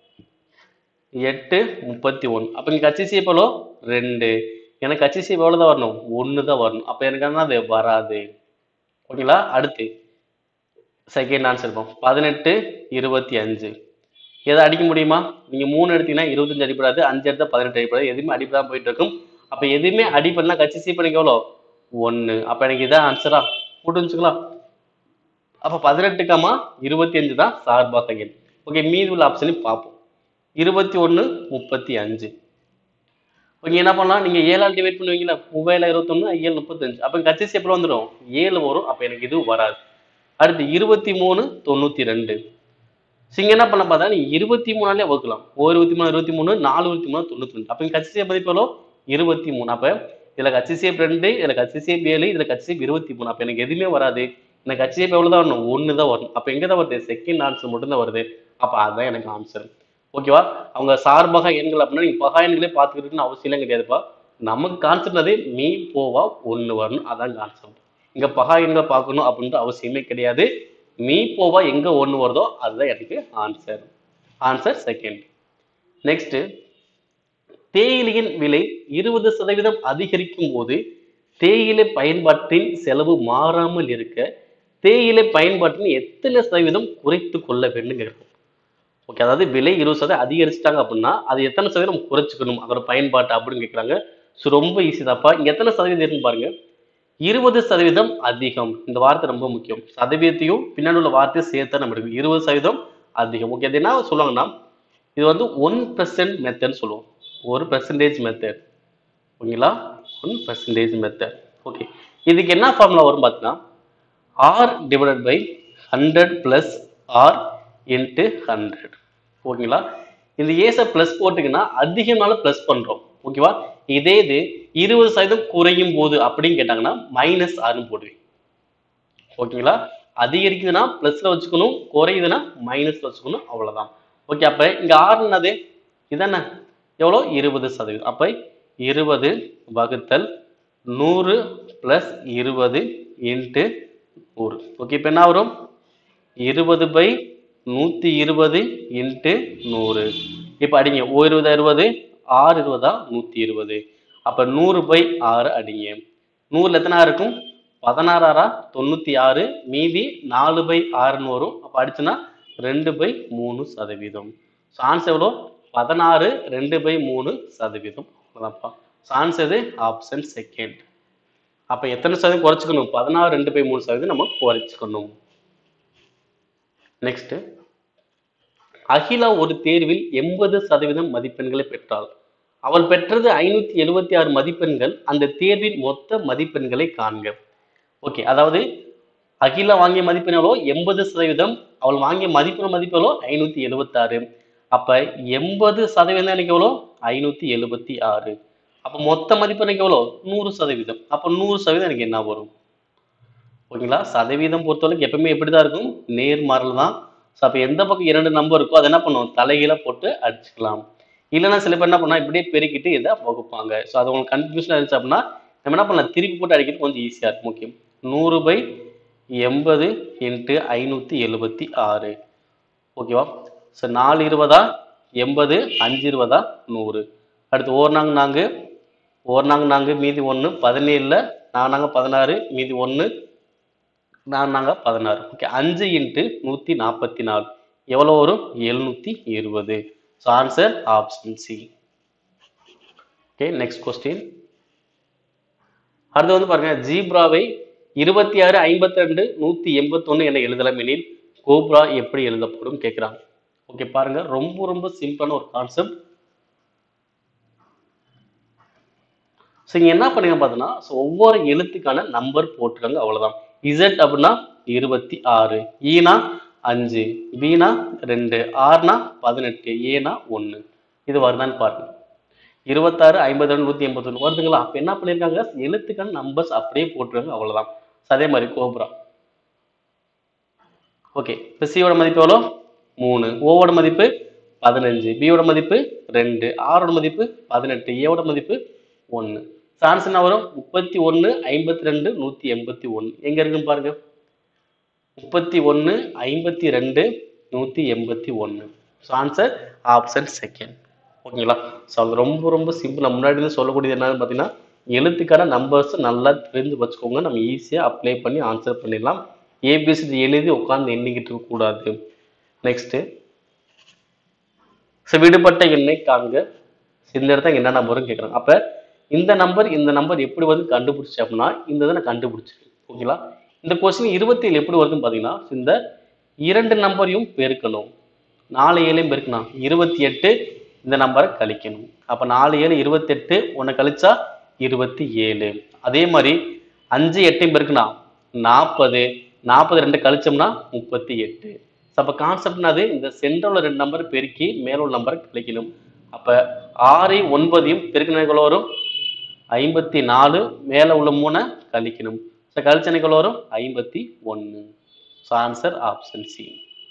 எட்டு முப்பத்தி ஒன்று அப்போ இங்கே கட்சி எவ்வளோ ரெண்டு எனக்கு கட்சி எவ்வளோ தான் வரணும் ஒன்று தான் வரணும் அப்போ எனக்கு என்ன அது வராது ஓகேங்களா அடுத்து செகண்ட் ஆன்சர் இருப்போம் பதினெட்டு இருபத்தி அஞ்சு எதை அடிக்க முடியுமா நீங்கள் மூணு எடுத்தீங்கன்னா இருபத்தஞ்சு அடிப்படாது அஞ்சு எடுத்தா பதினெட்டு அடிப்படாது எதுவுமே அடிப்படாம போயிட்டு இருக்கும் அப்போ எதுவுமே அடிப்படலாம் கட்சி சி பண்ணிக்க எவ்வளோ ஒன்று அப்போ எனக்கு இதான் ஆன்சரா போட்டு வச்சுக்கலாம் அப்போ பதினெட்டுக்காமா இருபத்தி அஞ்சு தான் சார்பாக எண் ஓகே மீதி உள்ள ஆப்ஷனையும் பார்ப்போம் இருபத்தி ஒன்று முப்பத்தி அஞ்சு ஓகே என்ன பண்ணலாம் நீங்கள் ஏழால் டிவைட் பண்ணுவீங்களா மூவாயிரம் இருபத்தொன்று ஏழு முப்பத்தஞ்சு அப்போ கட்சி எப்போ வந்துடும் ஏழு வரும் அப்போ எனக்கு இது வராது அடுத்து இருபத்தி மூணு தொண்ணூற்றி ரெண்டு ஸோ இங்கே என்ன பண்ண பார்த்தா நீங்கள் இருபத்தி மூணாலே வகுக்கலாம் ஒரு இருபத்தி மூணு இருபத்தி மூணு நாலு இருபத்தி மூணு தொண்ணூற்றி ரெண்டு அப்போ இங்கே கட்சி மதிப்பு எவ்வளோ இருபத்தி மூணு அப்போ இதில் கட்சிசேப் ரெண்டு இதில் கட்சிசேப் ஏழு இதில் கட்சிசேப் இருபத்தி மூணு அப்போ எனக்கு எதுவுமே வராது எனக்கு கட்சிசேப் எவ்வளோ தான் வரணும் ஒன்று தான் வரணும் அப்போ எங்கே தான் வருது செகண்ட் ஆன்சர் மட்டும்தான் வருது அப்போ அதுதான் எனக்கு ஆன்சர் ஓகேவா அவங்க சார்பக எண்கள் அப்படின்னா நீங்கள் பகா எண்களே பார்த்துக்கிட்டுன்னு அவசியம் கிடையாதுப்பா நமக்கு கான்செப்ட் அதே மீ போவா ஒன்று வரணும் அதான் கான்செப்ட் இங்கே பகா எண்களை பார்க்கணும் அப்படின்ற அவசியமே கிடையாது மீ போவா எங்கே ஒன்று வருதோ அதுதான் எனக்கு ஆன்சர் ஆன்சர் செகண்ட் நெக்ஸ்ட் தேயிலையின் விலை இருபது சதவீதம் அதிகரிக்கும் போது தேயிலை பயன்பாட்டின் செலவு மாறாமல் இருக்க தேயிலை பயன்பாட்டின் எத்தனை சதவீதம் குறைத்து கொள்ள வேண்டும் கேட்கும் ஓகே அதாவது விலை இருபது சதவீதம் அதிகரிச்சிட்டாங்க அப்படின்னா அது எத்தனை சதவீதம் குறைச்சிக்கணும் அதோட பயன்பாட்டு அப்படின்னு கேட்குறாங்க ஸோ ரொம்ப ஈஸி தான்ப்பா இங்கே எத்தனை சதவீதம் இருக்குன்னு பாருங்க இருபது சதவீதம் அதிகம் இந்த வார்த்தை ரொம்ப முக்கியம் சதவீதத்தையும் பின்னாடி உள்ள வார்த்தையை சேர்த்தா நம்ம எடுக்கணும் இருபது சதவீதம் அதிகம் ஓகே அது என்ன சொல்லுவாங்கன்னா இது வந்து ஒன் பெர்சன்ட் மெத்தட்னு சொல்லுவோம் ஒரு பெர்சன்டேஜ் மெத்தட் ஓகேங்களா ஒன் பெர்சன்டேஜ் மெத்தட் ஓகே இதுக்கு என்ன ஃபார்முலா வரும் பார்த்தீங்கன்னா R divided by hundred plus R into hundred ஓகேங்களா இந்த ஏச பிளஸ் போட்டுங்கன்னா அதிகமால பிளஸ் பண்றோம் ஓகேவா இதே இது இருபது சதவீதம் குறையும் போது அப்படின்னு கேட்டாங்கன்னா மைனஸ் ஆறுன்னு போடுவேன் ஓகேங்களா அதிகரிக்குதுன்னா பிளஸ்ல வச்சுக்கணும் குறையுதுன்னா மைனஸ்ல வச்சுக்கணும் அவ்வளவுதான் ஓகே அப்ப இங்க ஆறு என்னது இதானே எவ்வளோ இருபது சதவீதம் அப்ப இருபது வகுத்தல் நூறு பிளஸ் இருபது இன்ட்டு நூறு ஓகே இப்போ என்ன வரும் இருபது பை நூற்றி இருபது இன்ட்டு நூறு இப்போ அடிங்க ஓ இருபது அறுபது ஆறு இருபதா நூற்றி இருபது அப்போ நூறு பை ஆறு அடிங்க நூறில் எத்தனை ஆறு இருக்கும் பதினாறு ஆறா தொண்ணூற்றி ஆறு மீதி நாலு பை ஆறுன்னு வரும் அப்போ அடிச்சுன்னா ரெண்டு பை மூணு சதவீதம் ஸோ ஆன்சர் எவ்வளோ பதினாறு ரெண்டு பை மூணு சதவீதம் அவ்வளோதான்ப்பா ஆன்சர் இது ஆப்ஷன் செகண்ட் அப்போ எத்தனை சதவீதம் குறைச்சிக்கணும் பதினாறு ரெண்டு பை மூணு சதவீதம் நம்ம குறைச்சிக்கணும் நெக்ஸ்ட் அகிலா ஒரு தேர்வில் எண்பது சதவீதம் மதிப்பெண்களை பெற்றாள் அவள் பெற்றது ஐநூத்தி எழுபத்தி ஆறு மதிப்பெண்கள் அந்த தேர்வின் மொத்த மதிப்பெண்களை காண்க ஓகே அதாவது அகிலா வாங்கிய மதிப்பெண் எவ்வளோ எண்பது சதவீதம் அவள் வாங்கிய மதிப்பெண் மதிப்பு எவ்வளோ ஐநூத்தி எழுபத்தாறு அப்ப எண்பது சதவீதம் எனக்கு எவ்வளோ ஐநூத்தி எழுபத்தி ஆறு அப்ப மொத்த மதிப்பு எனக்கு எவ்வளோ நூறு சதவீதம் அப்ப நூறு சதவீதம் எனக்கு என்ன வரும் ஓகேங்களா சதவீதம் பொறுத்தவரைக்கும் எப்பவுமே எப்படிதான் இருக்கும் நேர்மாறல் தான் ஸோ அப்போ எந்த பக்கம் இரண்டு நம்பர் இருக்கோ அதை என்ன பண்ணுவோம் தலைகீழ போட்டு அடிச்சுக்கலாம் இல்லைன்னா சில பேர் என்ன பண்ணா இப்படியே பெருக்கிட்டு இதை வகுப்பாங்க ஸோ அது உங்களுக்கு கன்ஃபியூஷன் இருந்துச்சு அப்படின்னா நம்ம என்ன பண்ணலாம் திருப்பி போட்டு அடிக்கிறது கொஞ்சம் ஈஸியாக இருக்கும் முக்கியம் நூறு பை எண்பது இன்ட்டு ஐநூற்றி எழுபத்தி ஆறு ஓகேவா ஸோ நாலு இருபதா எண்பது அஞ்சு இருபதா நூறு அடுத்து ஓர் நாங்க நான்கு ஓர் நாங்க நான்கு மீதி ஒன்று பதினேழில் நான் நாங்க பதினாறு மீதி ஒன்று நான் நாங்க பதினாறு ஓகே அஞ்சு இன்ட்டு நூற்றி நாற்பத்தி நாலு எவ்வளோ வரும் எழுநூற்றி இருபது so answer option C okay next question அடுத்து வந்து பாருங்க ஜீப்ராவை இருபத்தி ஆறு ஐம்பத்தி ரெண்டு நூற்றி எண்பத்தொன்று என எழுதலாம் எனில் கோப்ரா எப்படி எழுதப்படும் கேட்குறாங்க ஓகே பாருங்க ரொம்ப ரொம்ப சிம்பிளான ஒரு கான்செப்ட் ஸோ இங்கே என்ன பண்ணுங்க பார்த்தீங்கன்னா ஸோ ஒவ்வொரு எழுத்துக்கான நம்பர் போட்டுருக்காங்க அவ்வளோதான் இசட் அப்படின்னா இருபத்தி ஆறு ஈனா அஞ்சு பீனா ரெண்டு ஆறுனா பதினெட்டு ஏனா ஒன்று இது வருதான்னு பாருங்க இருபத்தாறு ஐம்பது ரெண்டு நூற்றி எண்பத்தொன்று வருதுங்களா அப்போ என்ன பண்ணியிருக்காங்க எழுத்துக்கான நம்பர்ஸ் அப்படியே போட்டுருக்காங்க அவ்வளோதான் So, அதே மாதிரி கோபுரா ஓகே இப்போ சியோட மதிப்பு எவ்வளோ மூணு ஓவோட மதிப்பு பதினஞ்சு பியோட மதிப்பு ரெண்டு ஆரோட மதிப்பு பதினெட்டு ஏவோட மதிப்பு ஒன்று சான்ஸ் என்ன வரும் முப்பத்தி ஒன்று ஐம்பத்தி ரெண்டு நூற்றி எண்பத்தி ஒன்று எங்கே இருக்குன்னு பாருங்க முப்பத்தி ஒன்று ஐம்பத்தி ரெண்டு நூற்றி எண்பத்தி ஒன்று ஸோ ஆன்சர் ஆப்ஷன் செகண்ட் ஓகேங்களா ஸோ அது ரொம்ப ரொம்ப சிம்பிள் நம்ம முன்னாடி இருந்து சொல்லக்கூடியது என்னன்னு பார்த்தீங்கன்னா எழுத்துக்கான நம்பர்ஸ் நல்லா தெரிஞ்சு வச்சுக்கோங்க நம்ம ஈஸியாக அப்ளை பண்ணி ஆன்சர் பண்ணிடலாம் ஏபிசிடி எழுதி உட்காந்து எண்ணிக்கிட்டு இருக்கக்கூடாது நெக்ஸ்ட்டு ஸோ விடுபட்ட எண்ணை காண்க இந்த இடத்துல என்ன நம்பரும் கேட்குறாங்க அப்போ இந்த நம்பர் இந்த நம்பர் எப்படி வந்து கண்டுபிடிச்சி அப்படின்னா இந்த இதை நான் கண்டுபிடிச்சிருக்கேன் ஓகேங்களா இந்த கொஸ்டின் இருபத்தி ஏழு எப்படி வருதுன்னு பார்த்தீங்கன்னா இந்த இரண்டு நம்பரையும் பெருக்கணும் நாலு ஏழையும் பெருக்கணும் இருபத்தி எட்டு இந்த நம்பரை கழிக்கணும் அப்போ நாலு ஏழு இருபத்தெட்டு ஒன்று கழிச்சா இருபத்தி ஏழு அதே மாதிரி அஞ்சு எட்டையும் பெருக்குனா நாற்பது நாற்பது ரெண்டு கழிச்சோம்னா முப்பத்தி எட்டு அப்போ கான்செப்ட்னாது இந்த சென்டரில் உள்ள ரெண்டு நம்பர் பெருக்கி மேல உள்ள நம்பரை கழிக்கணும் அப்போ ஆறு ஒன்பதையும் பெருக்கினர்கள் வரும் ஐம்பத்தி நாலு மேலே உள்ள மூணை கழிக்கணும் ஸோ கழிச்சனைகள் வரும் ஐம்பத்தி ஒன்று ஸோ ஆன்சர் ஆப்ஷன் சி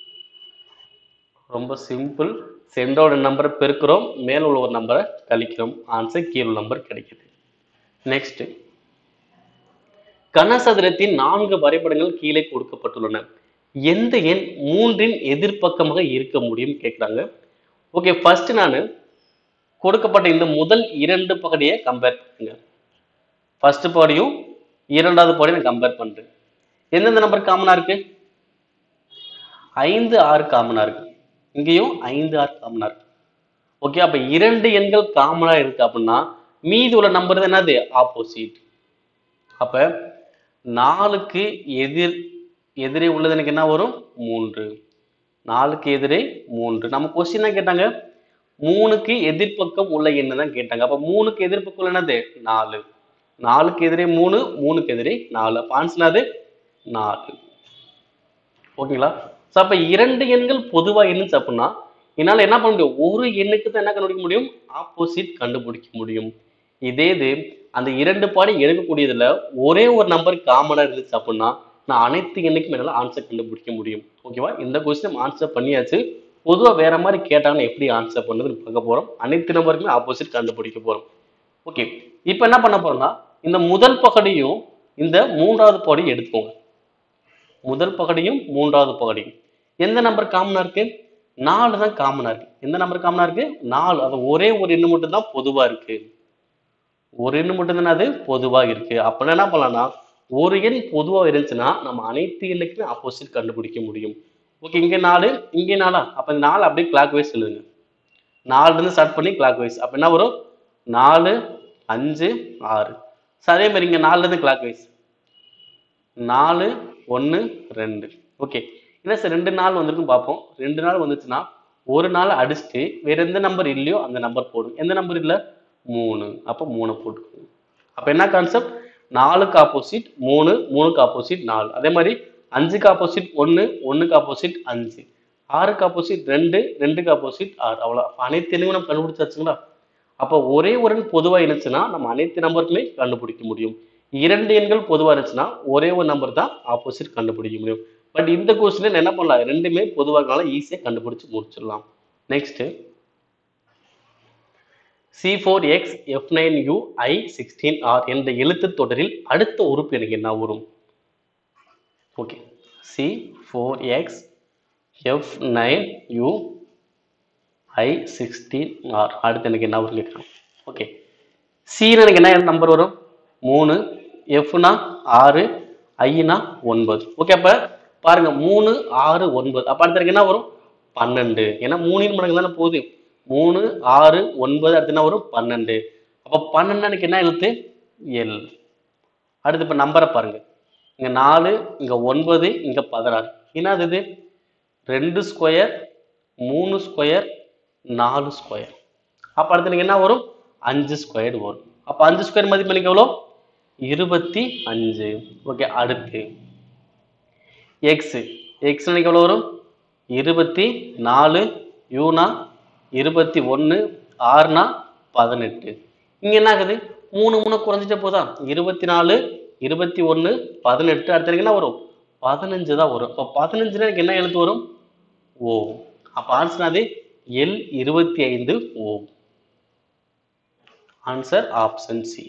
ரொம்ப சிம்பிள் சென்டரோட நம்பரை பெருக்கிறோம் மேல உள்ள ஒரு நம்பரை கழிக்கிறோம் ஆன்சர் கீழ் உள்ள நம்பர் கிடைக்குது நெக்ஸ்ட் கனசதுரத்தின் நான்கு வரைபடங்கள் கீழே கொடுக்கப்பட்டுள்ளன எந்த எண் மூன்றின் எதிர்ப்பக்கமாக இருக்க முடியும் கேட்குறாங்க ஓகே ஃபர்ஸ்ட் நான் கொடுக்கப்பட்ட இந்த முதல் இரண்டு பகுதியை கம்பேர் பண்ணுங்க ஃபர்ஸ்ட் பகுதியும் இரண்டாவது பகுதியும் நான் கம்பேர் பண்றேன் எந்தெந்த நம்பர் காமனா இருக்கு ஐந்து ஆறு காமனா இருக்கு இங்கேயும் ஐந்து ஆறு காமனா இருக்கு ஓகே அப்ப இரண்டு எண்கள் காமனா இருக்கு அப்படின்னா மீதி உள்ள நம்பர் என்னது ஆப்போசிட் அப்ப நாலுக்கு எதிர் எதிரே உள்ளது எனக்கு என்ன வரும் மூன்று நாலுக்கு எதிரே மூன்று நம்ம கொஸ்டின் என்ன கேட்டாங்க மூணுக்கு எதிர்ப்பக்கம் உள்ள எண்ணு தான் கேட்டாங்க அப்ப மூணுக்கு எதிர்ப்பக்கம் உள்ள என்னது நாலு நாலுக்கு எதிரே மூணு மூணுக்கு எதிரே நாலு அப்போ ஆன்சர் அது நாலு ஓகேங்களா ஸோ அப்போ இரண்டு எண்கள் பொதுவாக இருந்துச்சு அப்படின்னா என்னால் என்ன பண்ண முடியும் ஒரு எண்ணுக்கு தான் என்ன கண்டுபிடிக்க முடியும் ஆப்போசிட் கண்டுபிடிக்க முடியும் இதே இது அந்த இரண்டு பாடி எடுக்கக்கூடியதுல ஒரே ஒரு நம்பர் காமனாக இருந்துச்சு அப்படின்னா நான் அனைத்து எண்ணுக்கும் என்னால் ஆன்சர் கண்டுபிடிக்க முடியும் ஓகேவா இந்த கொஸ்டின் ஆன்சர் பண்ணியாச்சு பொதுவாக வேற மாதிரி கேட்டாங்கன்னா எப்படி ஆன்சர் பண்ணுறதுன்னு பார்க்க போகிறோம் அனைத்து நம்பருக்குமே ஆப்போசிட் கண்டுபிடிக்க போகிறோம் ஓகே இப்போ என்ன பண்ண போறோம்னா இந்த முதல் பகடியும் இந்த மூன்றாவது பகடியும் எடுத்துக்கோங்க முதல் பகடியும் மூன்றாவது பகடியும் எந்த நம்பர் காமனா இருக்கு நாலு தான் காமனா இருக்கு எந்த நம்பர் காமனா இருக்கு நாலு அது ஒரே ஒரு எண்ணு மட்டும் தான் பொதுவா இருக்கு ஒரு எண்ணு மட்டும் தானே அது பொதுவா இருக்கு அப்ப என்ன பண்ணலாம்னா ஒரு எண் பொதுவா இருந்துச்சுன்னா நம்ம அனைத்து எண்ணுக்குமே ஆப்போசிட் கண்டுபிடிக்க முடியும் ஓகே இங்க நாலு இங்கே நாலா அப்ப இந்த நாலு அப்படியே கிளாக் வைஸ் எழுதுங்க நாலுல இருந்து ஸ்டார்ட் பண்ணி கிளாக் வைஸ் அப்ப என்ன வரும் நாலு அஞ்சு ஆறு So, அதே மாதிரி இங்க நாலுல இருந்து கிளாக் வைஸ் நாலு ஒன்று ரெண்டு ஓகே என்ன சார் ரெண்டு நாள் வந்திருக்கும் பார்ப்போம் ரெண்டு நாள் வந்துச்சுன்னா ஒரு நாள் அடிச்சுட்டு வேற எந்த நம்பர் இல்லையோ அந்த நம்பர் போடும் எந்த நம்பர் இல்லை மூணு அப்போ மூணு போட்டுக்கோங்க அப்போ என்ன கான்செப்ட் நாலுக்கு ஆப்போசிட் மூணு மூணுக்கு ஆப்போசிட் நாலு அதே மாதிரி அஞ்சுக்கு ஆப்போசிட் ஒன்று ஒன்றுக்கு ஆப்போசிட் அஞ்சு ஆறுக்கு ஆப்போசிட் ரெண்டு ரெண்டுக்கு ஆப்போசிட் ஆறு அவ்வளோ அனைத்து எண்ணையும் நம்ம கண்டுபிடிச்சாச்சுங்களா அப்போ ஒரே ஒரு எண் பொதுவாக இருந்துச்சுன்னா நம்ம அனைத்து நம்பருக்குமே கண்டுபிடிக்க முடியும் இரண்டு எண்கள் பொதுவாக இருந்துச்சுன்னா ஒரே ஒரு நம்பர் தான் ஆப்போசிட் கண்டுபிடிக்க முடியும் பட் இந்த கொஸ்டின் என்ன பண்ணலாம் ரெண்டுமே பொதுவாக இருக்கனால ஈஸியாக கண்டுபிடிச்சு முடிச்சிடலாம் next C four X F nine U I sixteen R என்ற எழுத்து தொடரில் அடுத்த உறுப்பு எனக்கு என்ன வரும் okay C four X F nine U I sixteen R அடுத்து எனக்கு என்ன வரும் கேட்குறேன் ஓகே சின்னு எனக்கு என்ன நம்பர் வரும் மூணு எஃப்னா ஆறு ஐனா ஒன்பது ஓகே அப்போ பாருங்க மூணு ஆறு ஒன்பது அப்போ அடுத்து எனக்கு என்ன வரும் பன்னெண்டு ஏன்னா மூணின் மடங்கு தானே போகுது மூணு ஆறு ஒன்பது அடுத்து என்ன வரும் பன்னெண்டு அப்போ பன்னெண்டு எனக்கு என்ன எழுத்து எல் அடுத்து இப்போ நம்பரை பாருங்க இங்க நாலு இங்க ஒன்பது இங்க பதினாறு என்னது இது ரெண்டு ஸ்கொயர் மூணு ஸ்கொயர் நாலு ஸ்கொயர் அப்போ அடுத்து எனக்கு என்ன வரும் அஞ்சு ஸ்கொயர் வரும் அப்போ அஞ்சு ஸ்கொயர் மதிப்பு எனக்கு எவ்வளோ இருபத்தி அஞ்சு ஓகே அடுத்து எக்ஸ் எக்ஸ் எனக்கு எவ்வளோ வரும் இருபத்தி நாலு யூனா இருபத்தி ஒன்று ஆறுனா பதினெட்டு இங்கே என்ன ஆகுது மூணு மூணு குறைஞ்சிட்டே போதா இருபத்தி நாலு இருபத்தி ஒன்று பதினெட்டு அடுத்து எனக்கு என்ன வரும் பதினஞ்சு தான் வரும் அப்போ பதினஞ்சுல எனக்கு என்ன எழுத்து வரும் ஓ அப்போ ஆன்சர் அது எல் இருபத்தி ஐந்து ஓ ஆன்சர் ஆப்ஷன் சி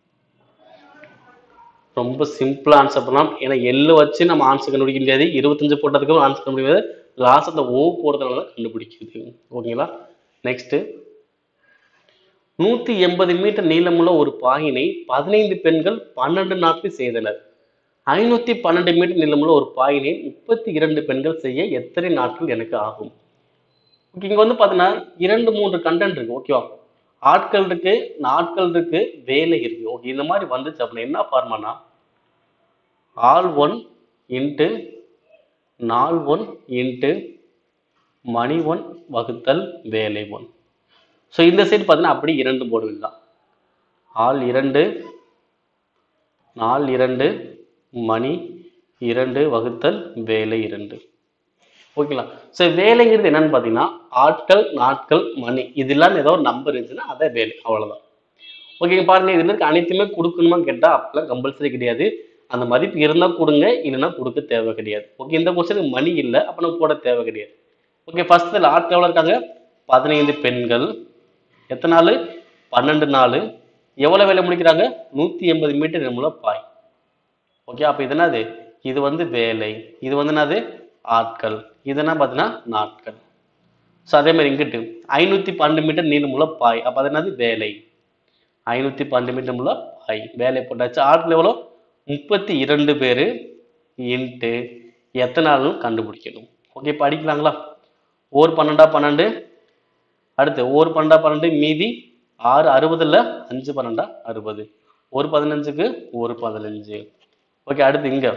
ரொம்ப சிம்பிளா ஆன்சர் பண்ணலாம் ஏன்னா எள்ளு வச்சு நம்ம ஆன்சர் கண்டுபிடிக்க முடியாது இருபத்தஞ்சு போட்டதுக்கு ஆன்சர் கண்டுபிடிக்க முடியாது லாஸ்ட் அந்த ஓ போடுறதுனால தான் கண்டுபிடிக்குது ஓகேங்களா நெக்ஸ்ட் நூத்தி எண்பது மீட்டர் நீளமுள்ள ஒரு பாயினை பதினைந்து பெண்கள் பன்னெண்டு நாட்கள் செய்தனர் ஐநூத்தி பன்னெண்டு மீட்டர் நீளமுள்ள ஒரு பாயினை முப்பத்தி இரண்டு பெண்கள் செய்ய எத்தனை நாட்கள் எனக்கு ஆகும் ஓகே இங்க வந்து பாத்தீங்கன்னா இரண்டு மூன்று கண்டென்ட் இருக்கு ஓகேவா ஆட்கள் இருக்கு நாட்கள் இருக்கு வேலை இருக்கு ஓகே இந்த மாதிரி வந்துச்சு அப்படின்னா என்ன ஃபார்மானா ஆல் ஒன் இன்ட்டு நாள் ஒன் இன்ட்டு மணி ஒன் வகுத்தல் வேலை ஒன் ஸோ இந்த சைடு பார்த்தீங்கன்னா அப்படி இரண்டு போர்டுகள் தான் ஆள் இரண்டு நாள் இரண்டு மணி இரண்டு வகுத்தல் வேலை இரண்டு ஓகேங்களா ஸோ வேலைங்கிறது என்னன்னு பார்த்தீங்கன்னா ஆட்கள் நாட்கள் மணி இது இல்லாமல் ஏதோ ஒரு நம்பர் இருந்துச்சுன்னா அதே வேலை அவ்வளோதான் ஓகேங்க பாருங்க இதுல இருக்க அனைத்துமே கொடுக்கணுமா கேட்டால் அப்பெல்லாம் கம்பல்சரி கிடையாது அந்த மதிப்பு இருந்தால் கொடுங்க இல்லைன்னா கொடுக்க தேவை கிடையாது ஓகே இந்த கொஸ்டினுக்கு மணி இல்லை அப்போ நம்ம போட தேவை கிடையாது ஓகே ஃபர்ஸ்ட் இதில் ஆட்கள் எவ்வளோ இருக்காங்க பதினைந்து பெண்கள் எத்தனை நாள் பன்னெண்டு நாள் எவ்வளோ வேலை முடிக்கிறாங்க நூற்றி எண்பது மீட்டர் நம்மள பாய் ஓகே அப்போ இது என்னது இது வந்து வேலை இது வந்து என்னது ஆட்கள் இது என்ன பார்த்தீங்கன்னா நாட்கள் ஸோ அதே மாதிரி இங்கிட்டு ஐநூற்றி பன்னெண்டு மீட்டர் நீளமுள்ள பாய் அப்போ அது என்னது வேலை ஐநூற்றி பன்னெண்டு மீட்டர் உள்ள பாய் வேலை போட்டாச்சு ஆட்கள் எவ்வளோ முப்பத்தி இரண்டு பேர் இன்ட்டு எத்தனை நாளும் கண்டுபிடிக்கணும் ஓகே படிக்கலாங்களா ஓர் பன்னெண்டா பன்னெண்டு அடுத்து ஓர் பன்னெண்டா பன்னெண்டு மீதி ஆறு அறுபதுல அஞ்சு பன்னெண்டா அறுபது ஒரு பதினஞ்சுக்கு ஒரு பதினஞ்சு ஓகே அடுத்து இங்க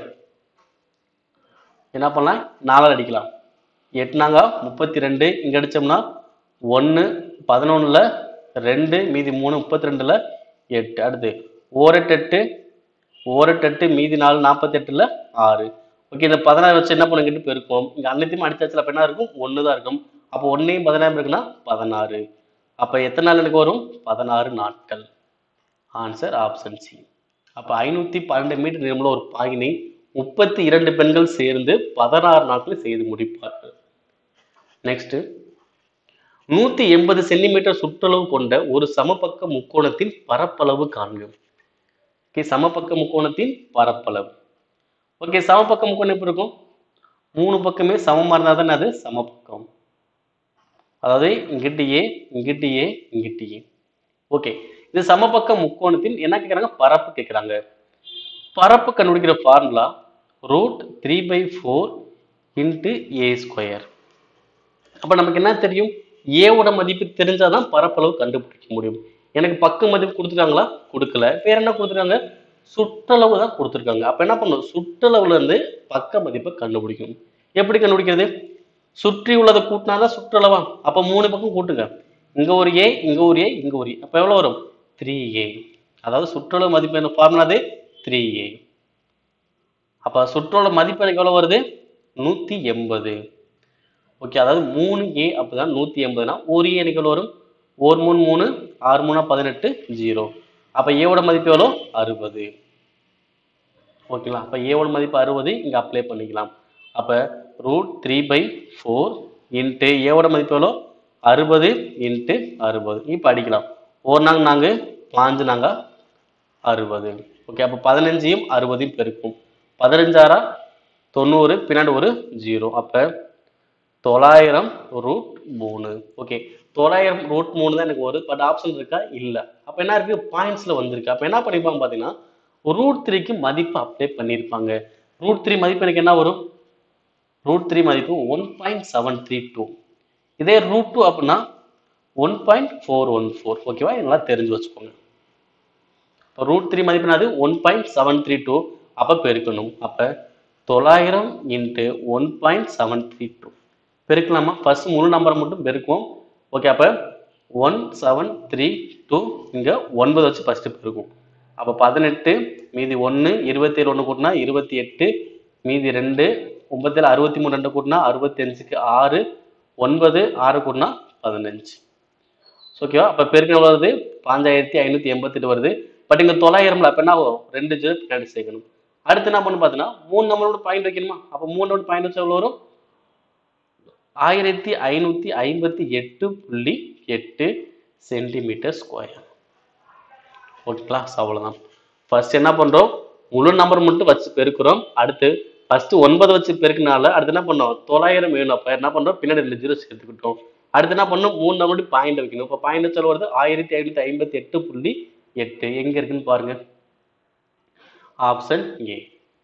என்ன பண்ணலாம் நாலால் அடிக்கலாம் எட்டுனாங்க முப்பத்தி ரெண்டு இங்க அடிச்சோம்னா ஒன்று பதினொன்றில் ரெண்டு மீதி மூணு முப்பத்தி ரெண்டுல எட்டு அடுத்து ஓரெட்டு எட்டு ஓரெட்டு எட்டு மீதி நாலு நாற்பத்தெட்டுல ஆறு ஓகே இந்த பதினாறு வச்சு என்ன பண்ணிக்கிட்டு பெருக்கும் இங்க அனைத்தையும் அடிச்சாச்சுல அப்ப என்ன இருக்கும் ஒன்று தான் இருக்கும் அப்போ ஒன்னையும் பதினாறு இருக்குன்னா பதினாறு அப்ப எத்தனை நாள் எனக்கு வரும் பதினாறு நாட்கள் ஆன்சர் ஆப்ஷன் சி அப்ப ஐநூத்தி பன்னெண்டு மீட்டர் நீளமுள்ள ஒரு பாயினை முப்பத்தி இரண்டு பெண்கள் சேர்ந்து பதினாறு நாட்களில் செய்து முடிப்பார்கள் நெக்ஸ்ட் நூத்தி எண்பது சென்டிமீட்டர் சுற்றளவு கொண்ட ஒரு சமபக்க முக்கோணத்தின் பரப்பளவு காண்க ஓகே சமபக்க முக்கோணத்தின் பரப்பளவு ஓகே சமபக்க முக்கோணம் எப்படி இருக்கும் மூணு பக்கமே சமமா இருந்தா தானே அது சமபக்கம் அதாவது இங்கிட்டு ஏ இங்கிட்டு ஏ இங்கிட்டு ஏ ஓகே இது சமபக்க முக்கோணத்தின் என்ன கேட்குறாங்க பரப்பு கேட்குறாங்க பரப்பு கண்டுபிடிக்கிற formula root three by four into A square அப்போ நமக்கு என்ன தெரியும் ஏவோட மதிப்பு தெரிஞ்சாதான் பரப்பளவு கண்டுபிடிக்க முடியும் எனக்கு பக்க மதிப்பு கொடுத்துருக்காங்களா கொடுக்கல வேற என்ன கொடுத்துருக்காங்க சுற்றளவு தான் கொடுத்துருக்காங்க அப்போ என்ன பண்ணணும் சுற்றளவுல இருந்து பக்க மதிப்பை கண்டுபிடிக்கணும் எப்படி கண்டுபிடிக்கிறது சுற்றி உள்ளதை கூட்டினாதான் சுற்றளவா அப்போ மூணு பக்கம் கூட்டுங்க இங்க ஒரு ஏ இங்க ஒரு ஏ இங்க ஒரு ஏ அப்போ எவ்வளோ வரும் த்ரீ ஏ அதாவது சுற்றளவு மதிப்பு என்ன ஃபார்முலாது த்ரீ ஏ அப்போ சுற்றளவு மதிப்பு எனக்கு எவ்வளோ வருது நூற்றி எண்பது ஓகே அதாவது மூணு ஏ அப்படிதான் நூற்றி எண்பதுனா ஒரு ஏ எனக்கு எவ்வளோ வரும் ஒரு மூணு மூணு ஆறு மூணா பதினெட்டு ஜீரோ அப்போ ஏவோட மதிப்பு எவ்வளோ அறுபது ஓகேங்களா அப்போ ஏவோட மதிப்பு அறுபது இங்கே அப்ளை பண்ணிக்கலாம் அப்போ root three by four into ஏவோட மதிப்பு எவ்வளோ அறுபது இன்ட்டு அறுபது இப்போ அடிக்கலாம் ஒரு நாங்க நாங்கள் பாஞ்சு நாங்கள் அறுபது ஓகே அப்போ பதினஞ்சையும் அறுபதையும் பெருக்கும் பதினஞ்சாரா தொண்ணூறு பின்னாடி ஒரு ஜீரோ அப்போ தொள்ளாயிரம் ரூட் மூணு ஓகே தொள்ளாயிரம் ரூட் மூணு தான் எனக்கு வருது பட் ஆப்ஷன் இருக்கா இல்லை அப்போ என்ன இருக்கு பாயிண்ட்ஸில் வந்திருக்கு அப்போ என்ன பண்ணிருப்பாங்க பார்த்தீங்கன்னா ரூட் த்ரீக்கு மதிப்பு அப்ளை பண்ணியிருப்பாங்க ரூட் த்ரீ மதிப்பு எனக்கு என்ன வரும் ரூட் த்ரீ மதிப்பு one point seven three two இதே ரூட் டூ அப்படின்னா one point four one four ஓகேவா இதெல்லாம் தெரிஞ்சு வச்சுக்கோங்க இப்போ ரூட் த்ரீ மதிப்புனாது one point seven three two அப்போ பெருக்கணும் அப்போ தொள்ளாயிரம் into one point seven three two பெருக்கலாமா ஃபர்ஸ்ட் முழு நம்பரை மட்டும் பெருக்குவோம் ஓகே அப்போ ஒன் செவன் த்ரீ டூ இங்கே ஒன்பது வச்சு ஃபஸ்ட்டு பெருக்கும் அப்போ பதினெட்டு மீதி ஒன்று இருபத்தேழு ஒன்று கூட்டினா இருபத்தி எட்டு மீதி ரெண்டு ஒன்பத்தேழு அறுபத்தி மூணு ரெண்டு கூட்டினா அறுபத்தஞ்சுக்கு ஆறு ஒன்பது ஆறு கூட்டினா பதினஞ்சு ஓகேவா அப்போ பெருக்கின எவ்வளோ வருது பாஞ்சாயிரத்தி ஐநூற்றி எண்பத்தெட்டு வருது பட் இங்கே தொள்ளாயிரம்ல அப்போ என்ன ஆகும் ரெண்டு ஜீரோ பின்னாடி சேர்க்கணும் அடுத்து என்ன பண்ணு பார்த்தீங்கன்னா மூணு நம்பரோட பாயிண்ட் வைக்கணுமா அப்போ மூணு நம்பரோட பாயிண்ட் வச்சா எவ்வளோ வரும் ஆயிரத்தி ஐநூற்றி ஐம்பத்தி எட்டு புள்ளி எட்டு சென்டிமீட்டர் ஸ்கொயர் ஓகேங்களா ஸோ அவ்வளோதான் ஃபர்ஸ்ட் என்ன பண்ணுறோம் முழு நம்பர் மட்டும் வச்சு பெருக்கிறோம் அடுத்து ஃபர்ஸ்ட் ஒன்பது வச்சு பெருக்கினால அடுத்து என்ன பண்ணோம் தொள்ளாயிரம் வேணும் அப்போ என்ன பண்ணுறோம் பின்னாடி ரெண்டு ஜீரோ சேர்த்துக்கிட்டோம் அடுத்து என்ன பண்ணோம் மூணு நம்பர் பாயிண்ட் வைக்கணும் இப்போ பாயிண்ட் வச்சால் வருது ஆயிரத்தி ஐநூற்றி ஐம்பத்தி எட்டு புள்ளி எட்டு எங்கே இருக்குன்னு பாருங்க ஆப்ஷன் ஏ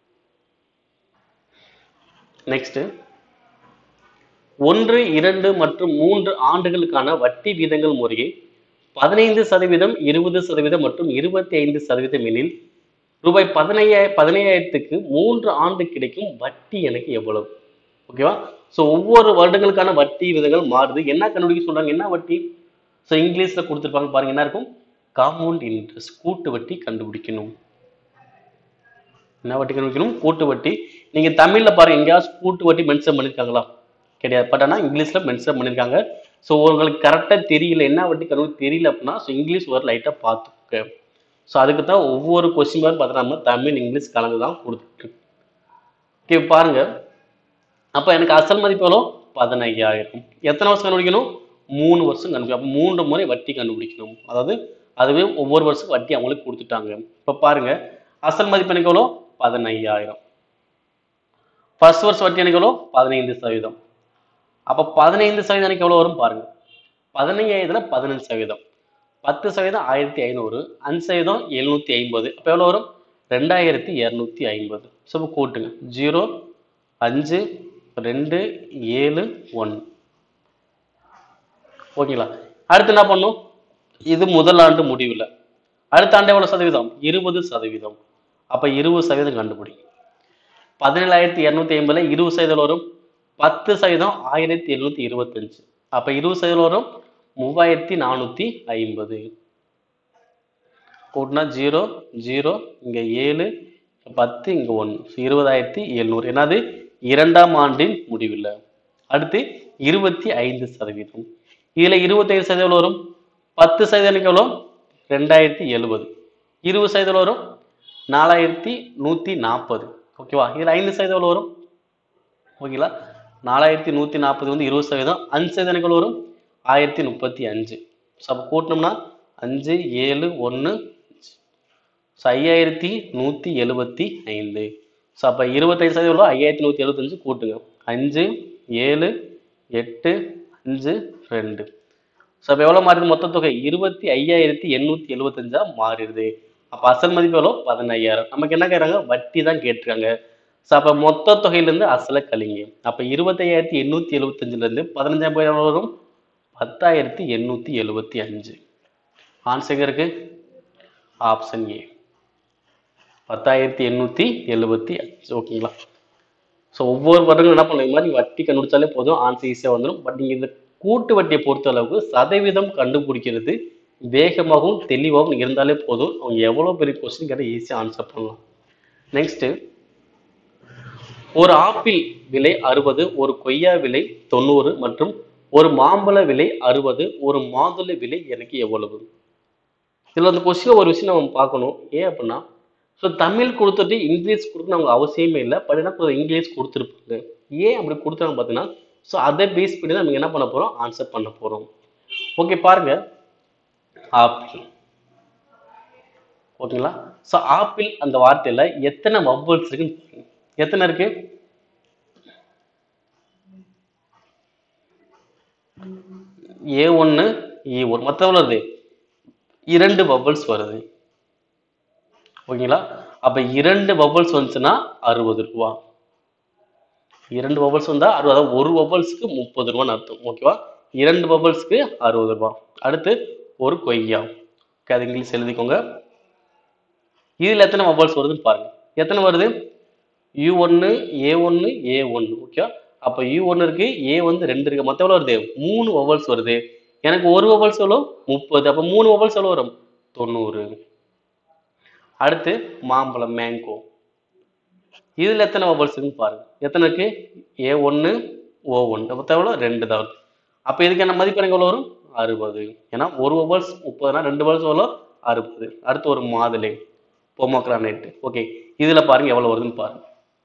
நெக்ஸ்ட் ஒன்று இரண்டு மற்றும் மூன்று ஆண்டுகளுக்கான வட்டி வீதங்கள் முறையே பதினைந்து சதவீதம் இருபது சதவீதம் மற்றும் இருபத்தி ஐந்து சதவீதம் எனில் ரூபாய் பதினையா பதினையாயிரத்துக்கு மூன்று ஆண்டு கிடைக்கும் வட்டி எனக்கு எவ்வளவு ஓகேவா ஸோ ஒவ்வொரு வருடங்களுக்கான வட்டி விதங்கள் மாறுது என்ன கண்டுபிடிக்க சொல்றாங்க என்ன வட்டி ஸோ இங்கிலீஷ்ல கொடுத்துருப்பாங்க பாருங்க என்ன இருக்கும் காம்பவுண்ட் இன்ட்ரெஸ்ட் கூட்டு வட்டி கண்டுபிடிக்கணும் என்ன வட்டி கண்டுபிடிக்கணும் கூட்டு வட்டி நீங்க தமிழ்ல பாருங்க எங்கேயாவது கூட்டு வட்டி மென்ஷன் பண்ணிருக்காங்களா கிடையாது பட் ஆனால் இங்கிலீஷ்ல மென்ஷன் பண்ணியிருக்காங்க ஸோ உங்களுக்கு கரெக்டாக தெரியல என்ன வட்டி கண்டுபிடி தெரியல அப்படின்னா ஸோ இங்கிலீஷ் ஒரு லைட்டாக பார்த்துக்க ஸோ அதுக்கு தான் ஒவ்வொரு கொஸ்டின் மாதிரி பார்த்தா நம்ம தமிழ் இங்கிலீஷ் கலந்து தான் கொடுத்துருக்கு ஓகே பாருங்க அப்போ எனக்கு அசல் மதிப்பு எவ்வளோ பதினையாயிரம் எத்தனை வருஷம் கண்டுபிடிக்கணும் மூணு வருஷம் கண்டுபிடிக்கணும் அப்போ மூன்று முறை வட்டி கண்டுபிடிக்கணும் அதாவது அதுவே ஒவ்வொரு வருஷம் வட்டி அவங்களுக்கு கொடுத்துட்டாங்க இப்போ பாருங்க அசல் மதிப்பு எனக்கு எவ்வளோ பதினையாயிரம் ஃபர்ஸ்ட் வருஷம் வட்டி எனக்கு எவ்வளோ பதினைந்து சதவீதம் அப்போ பதினைந்து சதவீதம் எனக்கு எவ்வளோ வரும் பாருங்க பதினையாயிரத்துல பதினஞ்சு சதவீதம் பத்து சதவீதம் ஆயிரத்தி ஐநூறு அஞ்சு சதவீதம் எழுநூத்தி ஐம்பது அப்போ எவ்வளோ வரும் ரெண்டாயிரத்தி இரநூத்தி ஐம்பது ஸோ இப்போ கூட்டுங்க ஜீரோ அஞ்சு ரெண்டு ஏழு ஒன்று ஓகேங்களா அடுத்து என்ன பண்ணும் இது முதல் ஆண்டு முடிவில் அடுத்த ஆண்டு எவ்வளோ சதவீதம் இருபது சதவீதம் அப்போ இருபது சதவீதம் கண்டுபிடி பதினேழாயிரத்தி இரநூத்தி ஐம்பதுல இருபது சதவீதம் வரும் பத்து சதவீதம் ஆயிரத்தி எழுநூத்தி இருபத்தஞ்சு அப்போ இருபது சதவீதம் வரும் மூவாயிரத்தி நானூற்றி ஐம்பது கூட்டினா ஜீரோ ஜீரோ இங்கே ஏழு பத்து இங்கே ஒன்று இருபதாயிரத்தி எழுநூறு என்னது இரண்டாம் ஆண்டின் முடிவில் அடுத்து இருபத்தி ஐந்து சதவீதம் இதில் இருபத்தைந்து சதவீதம் எவ்வளோ வரும் பத்து சதவீதம் எவ்வளோ ரெண்டாயிரத்தி எழுபது இருபது சதவீதம் வரும் நாலாயிரத்தி நூற்றி நாற்பது ஓகேவா இதில் ஐந்து சதவீதம் எவ்வளோ வரும் ஓகேங்களா நாலாயிரத்தி நூற்றி நாற்பது வந்து இருபது சதவீதம் அஞ்சு சதவீதங்கள் வரும் ஆயிரத்தி முப்பத்தி அஞ்சு ஸோ அப்போ கூட்டினோம்னா அஞ்சு ஏழு ஒன்று ஸோ ஐயாயிரத்தி நூற்றி எழுபத்தி ஐந்து ஸோ அப்போ இருபத்தைந்து சதவீதம் எவ்வளோ ஐயாயிரத்தி நூற்றி எழுபத்தஞ்சு கூட்டுங்க அஞ்சு ஏழு எட்டு அஞ்சு ரெண்டு ஸோ அப்போ எவ்வளோ மாறிடுது மொத்த தொகை இருபத்தி ஐயாயிரத்தி எண்ணூற்றி எழுபத்தஞ்சா மாறிடுது அப்போ அசல் மதிப்பு எவ்வளோ பதினையாயிரம் நமக்கு என்ன கேட்குறாங்க வட்டி தான் கேட்டிருக்காங்க ஸோ அப்போ மொத்த தொகையிலேருந்து அசலை கழிங்க அப்போ இருபத்தையாயிரத்தி எண்ணூற்றி எழுபத்தஞ்சிலேருந்து பதினஞ்சாயிரம் போய் எவ்வளோ வரும் பத்தாயிரத்தி எண்ணூற்றி எழுபத்தி அஞ்சு ஆன்சர் எங்க இருக்கு ஆப்ஷன் ஏ பத்தாயிரத்தி எண்ணூற்றி எழுபத்தி அஞ்சு ஓகேங்களா ஸோ ஒவ்வொரு வருடங்களும் என்ன பண்ணலாம் இது மாதிரி வட்டி கண்டுபிடிச்சாலே போதும் ஆன்சர் ஈஸியாக வந்துடும் பட் நீங்கள் இந்த கூட்டு வட்டியை பொறுத்த அளவுக்கு சதவீதம் கண்டுபிடிக்கிறது வேகமாகவும் தெளிவாகவும் இருந்தாலே போதும் அவங்க எவ்வளோ பெரிய கொஸ்டின் கேட்டால் ஈஸியாக ஆன்சர் பண்ணலாம் நெக்ஸ்ட்டு ஒரு ஆப்பிள் விலை அறுபது ஒரு கொய்யா விலை தொண்ணூறு மற்றும் ஒரு மாம்பழ விலை அறுபது ஒரு மாதுளை விலை எனக்கு எவ்வளவு இதில் அந்த கொஸ்டின் ஒரு விஷயம் நம்ம பார்க்கணும் ஏன் அப்படின்னா ஸோ தமிழ் கொடுத்துட்டு இங்கிலீஷ் கொடுக்கணும் அவங்க அவசியமே இல்லை பட் என்ன பண்ணுறது இங்கிலீஷ் கொடுத்துருப்பாங்க ஏன் அப்படி கொடுத்தாங்க பார்த்தீங்கன்னா ஸோ அதை பேஸ் பண்ணி தான் நம்ம என்ன பண்ண போகிறோம் ஆன்சர் பண்ண போகிறோம் ஓகே பாருங்க ஆப்பிள் ஓகேங்களா ஸோ ஆப்பிள் அந்த வார்த்தையில் எத்தனை வவ்வல்ஸ் இருக்குன்னு பாருங்க. எத்தனை இருக்கு ஏ ஒன்று இ ஒன்று மொத்தம் எவ்வளோ வருது இரண்டு பபிள்ஸ் வருது ஓகேங்களா அப்போ இரண்டு பபிள்ஸ் வந்துச்சுன்னா அறுபது ரூபா இரண்டு பபிள்ஸ் வந்தால் அறுபது அதாவது ஒரு பபிள்ஸ்க்கு முப்பது ரூபான்னு அர்த்தம் ஓகேவா இரண்டு பபிள்ஸ்க்கு அறுபது ரூபா அடுத்து ஒரு கொய்யா ஓகே அது இங்கிலீஷ் எழுதிக்கோங்க இதில் எத்தனை பபிள்ஸ் வருதுன்னு பாருங்க எத்தனை வருது யூ ஒன்று ஏ ஒன்று ஏ ஒன்று ஓகேவா அப்போ யூ ஒன்று இருக்கு ஏ வந்து ரெண்டு இருக்கு மொத்தம் எவ்வளோ வருது மூணு வவல்ஸ் வருது எனக்கு ஒரு வவல்ஸ் எவ்வளோ முப்பது அப்போ மூணு வவல்ஸ் எவ்வளோ வரும் தொண்ணூறு அடுத்து மாம்பழம் மேங்கோ இதில் எத்தனை வவல்ஸ் இருக்குன்னு பாருங்க எத்தனை இருக்கு ஏ ஒன்று ஓ ஒன்று மொத்தம் எவ்வளோ ரெண்டு தான் வருது அப்போ இதுக்கு என்ன மதிப்பு எனக்கு எவ்வளோ வரும் அறுபது ஏன்னா ஒரு வவல்ஸ் முப்பதுனா ரெண்டு வவல்ஸ் எவ்வளோ அறுபது அடுத்து ஒரு மாதுளை பொமோக்ரானேட் ஓகே இதில் பாருங்க எவ்வளோ வருதுன்னு பாருங்க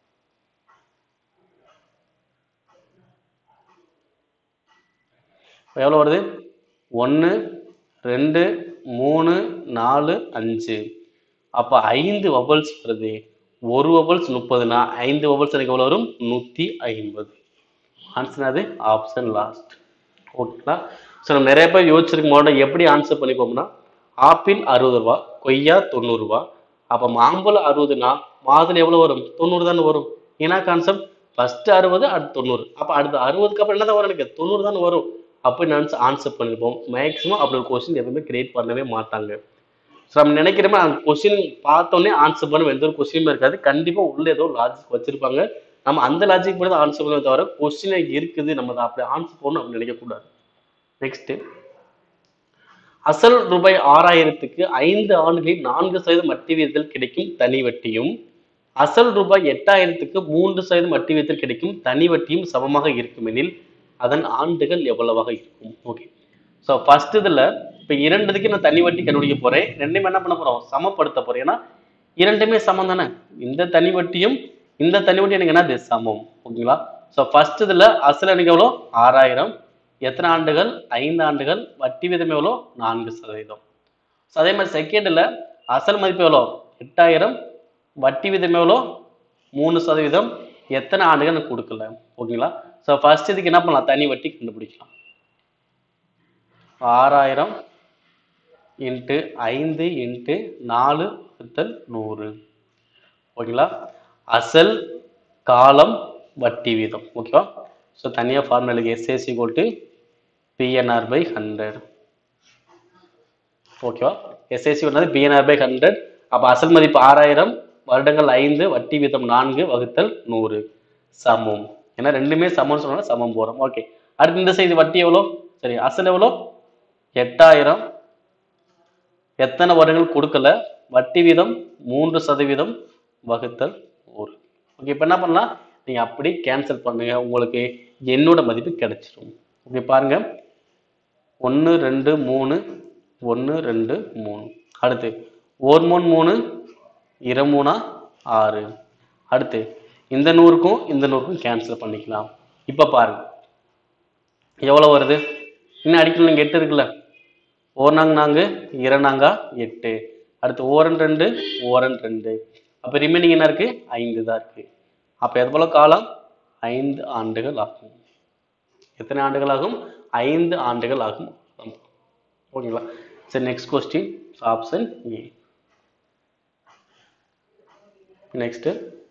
எவ்வளோ வருது ஒன்று ரெண்டு மூணு நாலு அஞ்சு அப்போ ஐந்து வபல்ஸ் வருது ஒரு வபல்ஸ் முப்பதுனா ஐந்து வபல்ஸ் எனக்கு எவ்வளோ வரும் நூற்றி ஐம்பது ஆன்சர் அது ஆப்ஷன் லாஸ்ட் ஓகேங்களா ஸோ நம்ம நிறைய பேர் யோசிச்சிருக்க மாட்டோம் எப்படி ஆன்சர் பண்ணிப்போம்னா ஆப்பிள் அறுபது ரூபா கொய்யா தொண்ணூறு ரூபா அப்போ மாம்பழம் அறுபதுனா மாதுளை எவ்வளோ வரும் தொண்ணூறு தானே வரும் ஏன்னா கான்செப்ட் ஃபர்ஸ்ட் அறுபது அடுத்து தொண்ணூறு அப்போ அடுத்து அறுபதுக்கு அப்புறம் என்ன தான் வரும் எனக்கு தொண்ணூறு தானே வரும் அப்போ நான் ஆன்சர் பண்ணிருப்போம் மேக்ஸிமம் அப்படி ஒரு கொஸ்டின் எப்பவுமே கிரியேட் பண்ணவே மாட்டாங்க ஸோ நம்ம நினைக்கிறோமே அந்த கொஸ்டின் பார்த்தோன்னே ஆன்சர் பண்ண எந்த ஒரு கொஸ்டினுமே இருக்காது கண்டிப்பாக உள்ள ஏதோ லாஜிக் வச்சிருப்பாங்க நம்ம அந்த லாஜிக் படி தான் ஆன்சர் பண்ணுவோம் தவிர கொஸ்டினே இருக்குது நம்ம அதை அப்படி ஆன்சர் பண்ணணும் அப்படின்னு நினைக்கக்கூடாது நெக்ஸ்ட் அசல் ரூபாய் ஆறாயிரத்துக்கு ஐந்து ஆண்டுகளில் நான்கு சதவீதம் வட்டி வீதத்தில் கிடைக்கும் தனி வட்டியும் அசல் ரூபாய் எட்டாயிரத்துக்கு மூன்று சதவீதம் வட்டி வீதத்தில் கிடைக்கும் தனி வட்டியும் சமமாக இருக்குமெனில் அதன் ஆண்டுகள் எவ்வளவாக இருக்கும் ஓகே ஸோ ஃபர்ஸ்ட் இதில் இப்போ இரண்டுத்துக்கு நான் தனி வட்டி கண்டுபிடிக்க போறேன் ரெண்டையுமே என்ன பண்ண போறோம் சமப்படுத்த போறேன் ஏன்னா இரண்டுமே சமம் தானே இந்த தனி வட்டியும் இந்த தனி வட்டி எனக்கு என்னது சமம் ஓகேங்களா ஸோ ஃபர்ஸ்ட் இதில் அசல் எனக்கு எவ்வளோ ஆறாயிரம் எத்தனை ஆண்டுகள் ஐந்து ஆண்டுகள் வட்டி வீதம் எவ்வளோ நான்கு சதவீதம் ஸோ அதே மாதிரி செகண்டில் அசல் மதிப்பு எவ்வளோ எட்டாயிரம் வட்டி வீதம் எவ்வளோ மூணு சதவீதம் எத்தனை ஆண்டுகள் எனக்கு கொடுக்கல ஓகேங்களா ஸோ ஃபர்ஸ்ட் இதுக்கு என்ன பண்ணலாம் தனி வட்டி கண்டுபிடிக்கலாம் ஆறாயிரம் இன்ட்டு ஐந்து இன்ட்டு நாலு வகுத்தல் நூறு ஓகேங்களா அசல் காலம் வட்டி வீதம் ஓகேவா ஸோ தனியாக ஃபார்முலாக்கு SAC gold PNR by hundred ஓகேவா எஸ்ஏசி வந்து பிஎன்ஆர் பை ஹண்ட்ரட் அப்போ அசல் மதிப்பு ஆறாயிரம் வருடங்கள் ஐந்து வட்டி வீதம் நான்கு வகுத்தல் நூறு சமம் ஏன்னா ரெண்டுமே சமம்னு சொன்னா சமம் போகிறோம் ஓகே அடுத்து இந்த சைடு வட்டி எவ்வளோ சரி அசல் எவ்வளோ எட்டாயிரம் எத்தனை வருடங்கள் கொடுக்கல வட்டி வீதம் மூன்று சதவீதம் வகுத்தல் நூறு ஓகே இப்போ என்ன பண்ணலாம் நீங்க அப்படி கேன்சல் பண்ணுங்க உங்களுக்கு என்னோட மதிப்பு கிடைச்சிரும் ஓகே பாருங்க ஒன்று ரெண்டு மூணு ஒன்று ரெண்டு மூணு அடுத்து ஒரு மூணு மூணு இரு மூணா ஆறு அடுத்து இந்த நூறுக்கும் இந்த நூறுக்கும் கேன்சல் பண்ணிக்கலாம் இப்போ பாருங்க எவ்வளோ வருது இன்னும் அடிக்கணும் நீங்கள் எட்டு இருக்குல்ல ஓர்னாங்க நான்கு இரநாங்கா எட்டு அடுத்து ஓரன் ரெண்டு ஓரன் ரெண்டு அப்போ ரிமைனிங் என்ன இருக்கு ஐந்து தான் இருக்கு அப்போ எது போல காலம் ஐந்து ஆண்டுகள் ஆகும் எத்தனை ஆண்டுகள் ஆகும் ஐந்து ஆண்டுகள் ஆகும் ஓகேங்களா சரி next question option A next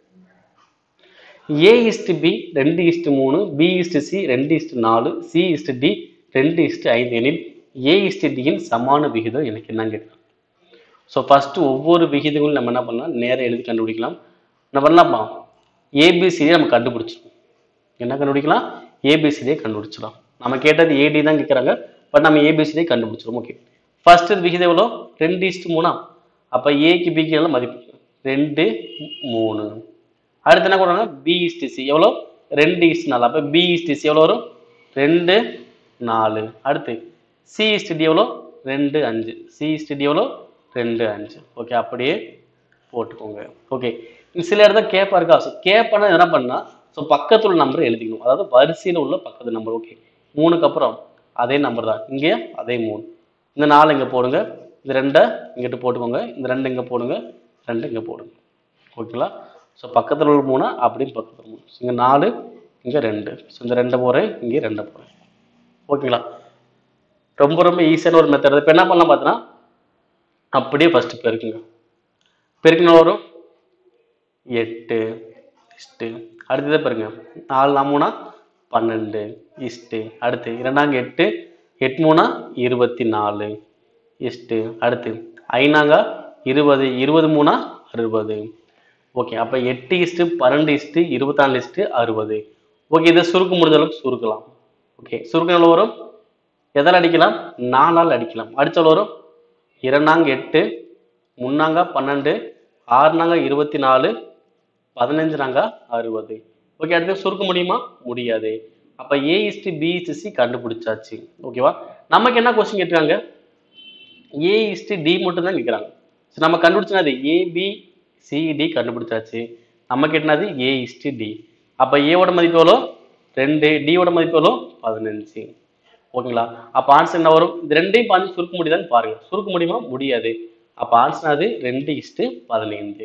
A is to B ரெண்டு இஸ்டு மூணு பி இஸ்டு சி ரெண்டு இஸ்டு நாலு சி இஸ்டு டி ரெண்டு இஸ்டு ஐந்து எனில் ஏ இஸ்டு டியின் சமான விகிதம் எனக்கு என்னன்னு கேட்குறேன் ஸோ ஃபஸ்ட்டு ஒவ்வொரு விகிதங்களும் நம்ம என்ன பண்ணலாம் நேரம் எழுதி கண்டுபிடிக்கலாம் என்ன பண்ணலாமா ஏபிசிடியை நம்ம கண்டுபிடிச்சிடும் என்ன கண்டுபிடிக்கலாம் ஏபிசிடியை கண்டுபிடிச்சிடலாம் நம்ம கேட்டது ஏடி தான் கேட்குறாங்க பட் நம்ம ஏபிசிடியை கண்டுபிடிச்சிடும் ஓகே ஃபர்ஸ்ட் விகிதம் எவ்வளோ ரெண்டு இஸ்டு மூணா அப்போ ஏக்கு பிக்கு எல்லாம் மதிப்பு ரெண்டு மூணு அடுத்து என்ன கொடுறாங்க பி இஸ்டி சி எவ்வளோ ரெண்டு இஸ்ட் நாலு அப்போ பி இஸ்டி சி எவ்வளோ வரும் ரெண்டு நாலு அடுத்து சி இஸ்டி டி எவ்வளோ ரெண்டு அஞ்சு சி இஸ்டி டி எவ்வளோ ரெண்டு அஞ்சு ஓகே அப்படியே போட்டுக்கோங்க ஓகே சில இடத்துல கேப்பா இருக்கா ஸோ கேப்பானா என்ன பண்ணா ஸோ பக்கத்துல உள்ள நம்பர் எழுதிக்கணும் அதாவது வரிசையில் உள்ள பக்கத்து நம்பர் ஓகே மூணுக்கு அப்புறம் அதே நம்பர் தான் இங்கே அதே மூணு இந்த நாலு இங்கே போடுங்க இந்த ரெண்டை இங்கிட்டு போட்டுக்கோங்க இந்த ரெண்டு இங்கே போடுங்க ரெண்டு இங்கே போடுங்க ஓகேங்களா ஸோ பக்கத்தில் உள்ள மூணு அப்படியும் பக்கத்தில் மூணு இங்கே நாலு இங்கே ரெண்டு ஸோ இந்த ரெண்டை போகிறேன் இங்கே ரெண்டை போகிறேன் ஓகேங்களா ரொம்ப ரொம்ப ஈஸியான ஒரு மெத்தட் இப்போ என்ன பண்ணலாம் பார்த்தீங்கன்னா அப்படியே ஃபஸ்ட்டு பெருக்குங்க பெருக்கின வரும் எட்டு இஸ்ட்டு அடுத்தது பாருங்க நாலு நாலு மூணா பன்னெண்டு இஸ்ட்டு அடுத்து இரண்டாங்க எட்டு எட்டு மூணா இருபத்தி நாலு இஸ்ட்டு அடுத்து ஐநாங்க இருபது இருபது மூணா அறுபது ஓகே அப்போ எட்டு இஸ்ட்டு பன்னெண்டு இஸ்ட்டு இருபத்தாலு இஸ்ட்டு அறுபது ஓகே இதை சுருக்க முடிஞ்ச அளவுக்கு சுருக்கலாம் ஓகே சுருக்கம் எவ்வளோ வரும் எதால் அடிக்கலாம் நாலால் அடிக்கலாம் அடிச்சால் வரும் இரண்டாங்க எட்டு முன்னாங்க பன்னெண்டு ஆறுனாங்க இருபத்தி நாலு பதினஞ்சு நாங்க அறுபது ஓகே அடுத்து சுருக்க முடியுமா முடியாது அப்ப ஏ இஸ்டி பி இஸ்டி சி கண்டுபிடிச்சாச்சு ஓகேவா நமக்கு என்ன கொஸ்டின் கேட்டிருக்காங்க ஏ இஸ்டி டி மட்டும் தான் கேட்குறாங்க சரி நம்ம கண்டுபிடிச்சது ஏபி சிடி கண்டுபிடிச்சாச்சு நமக்கு என்னது ஏ இஸ்டி டி அப்ப ஏவோட மதிப்பு எவ்வளோ ரெண்டு டியோட மதிப்பு எவ்வளோ பதினஞ்சு ஓகேங்களா அப்ப ஆன்சர் என்ன வரும் இது ரெண்டையும் பார்த்து சுருக்க முடியுதான்னு பாருங்க சுருக்க முடியுமா முடியாது அப்ப ஆன்சர் அது ரெண்டு இஸ்டு பதினைந்து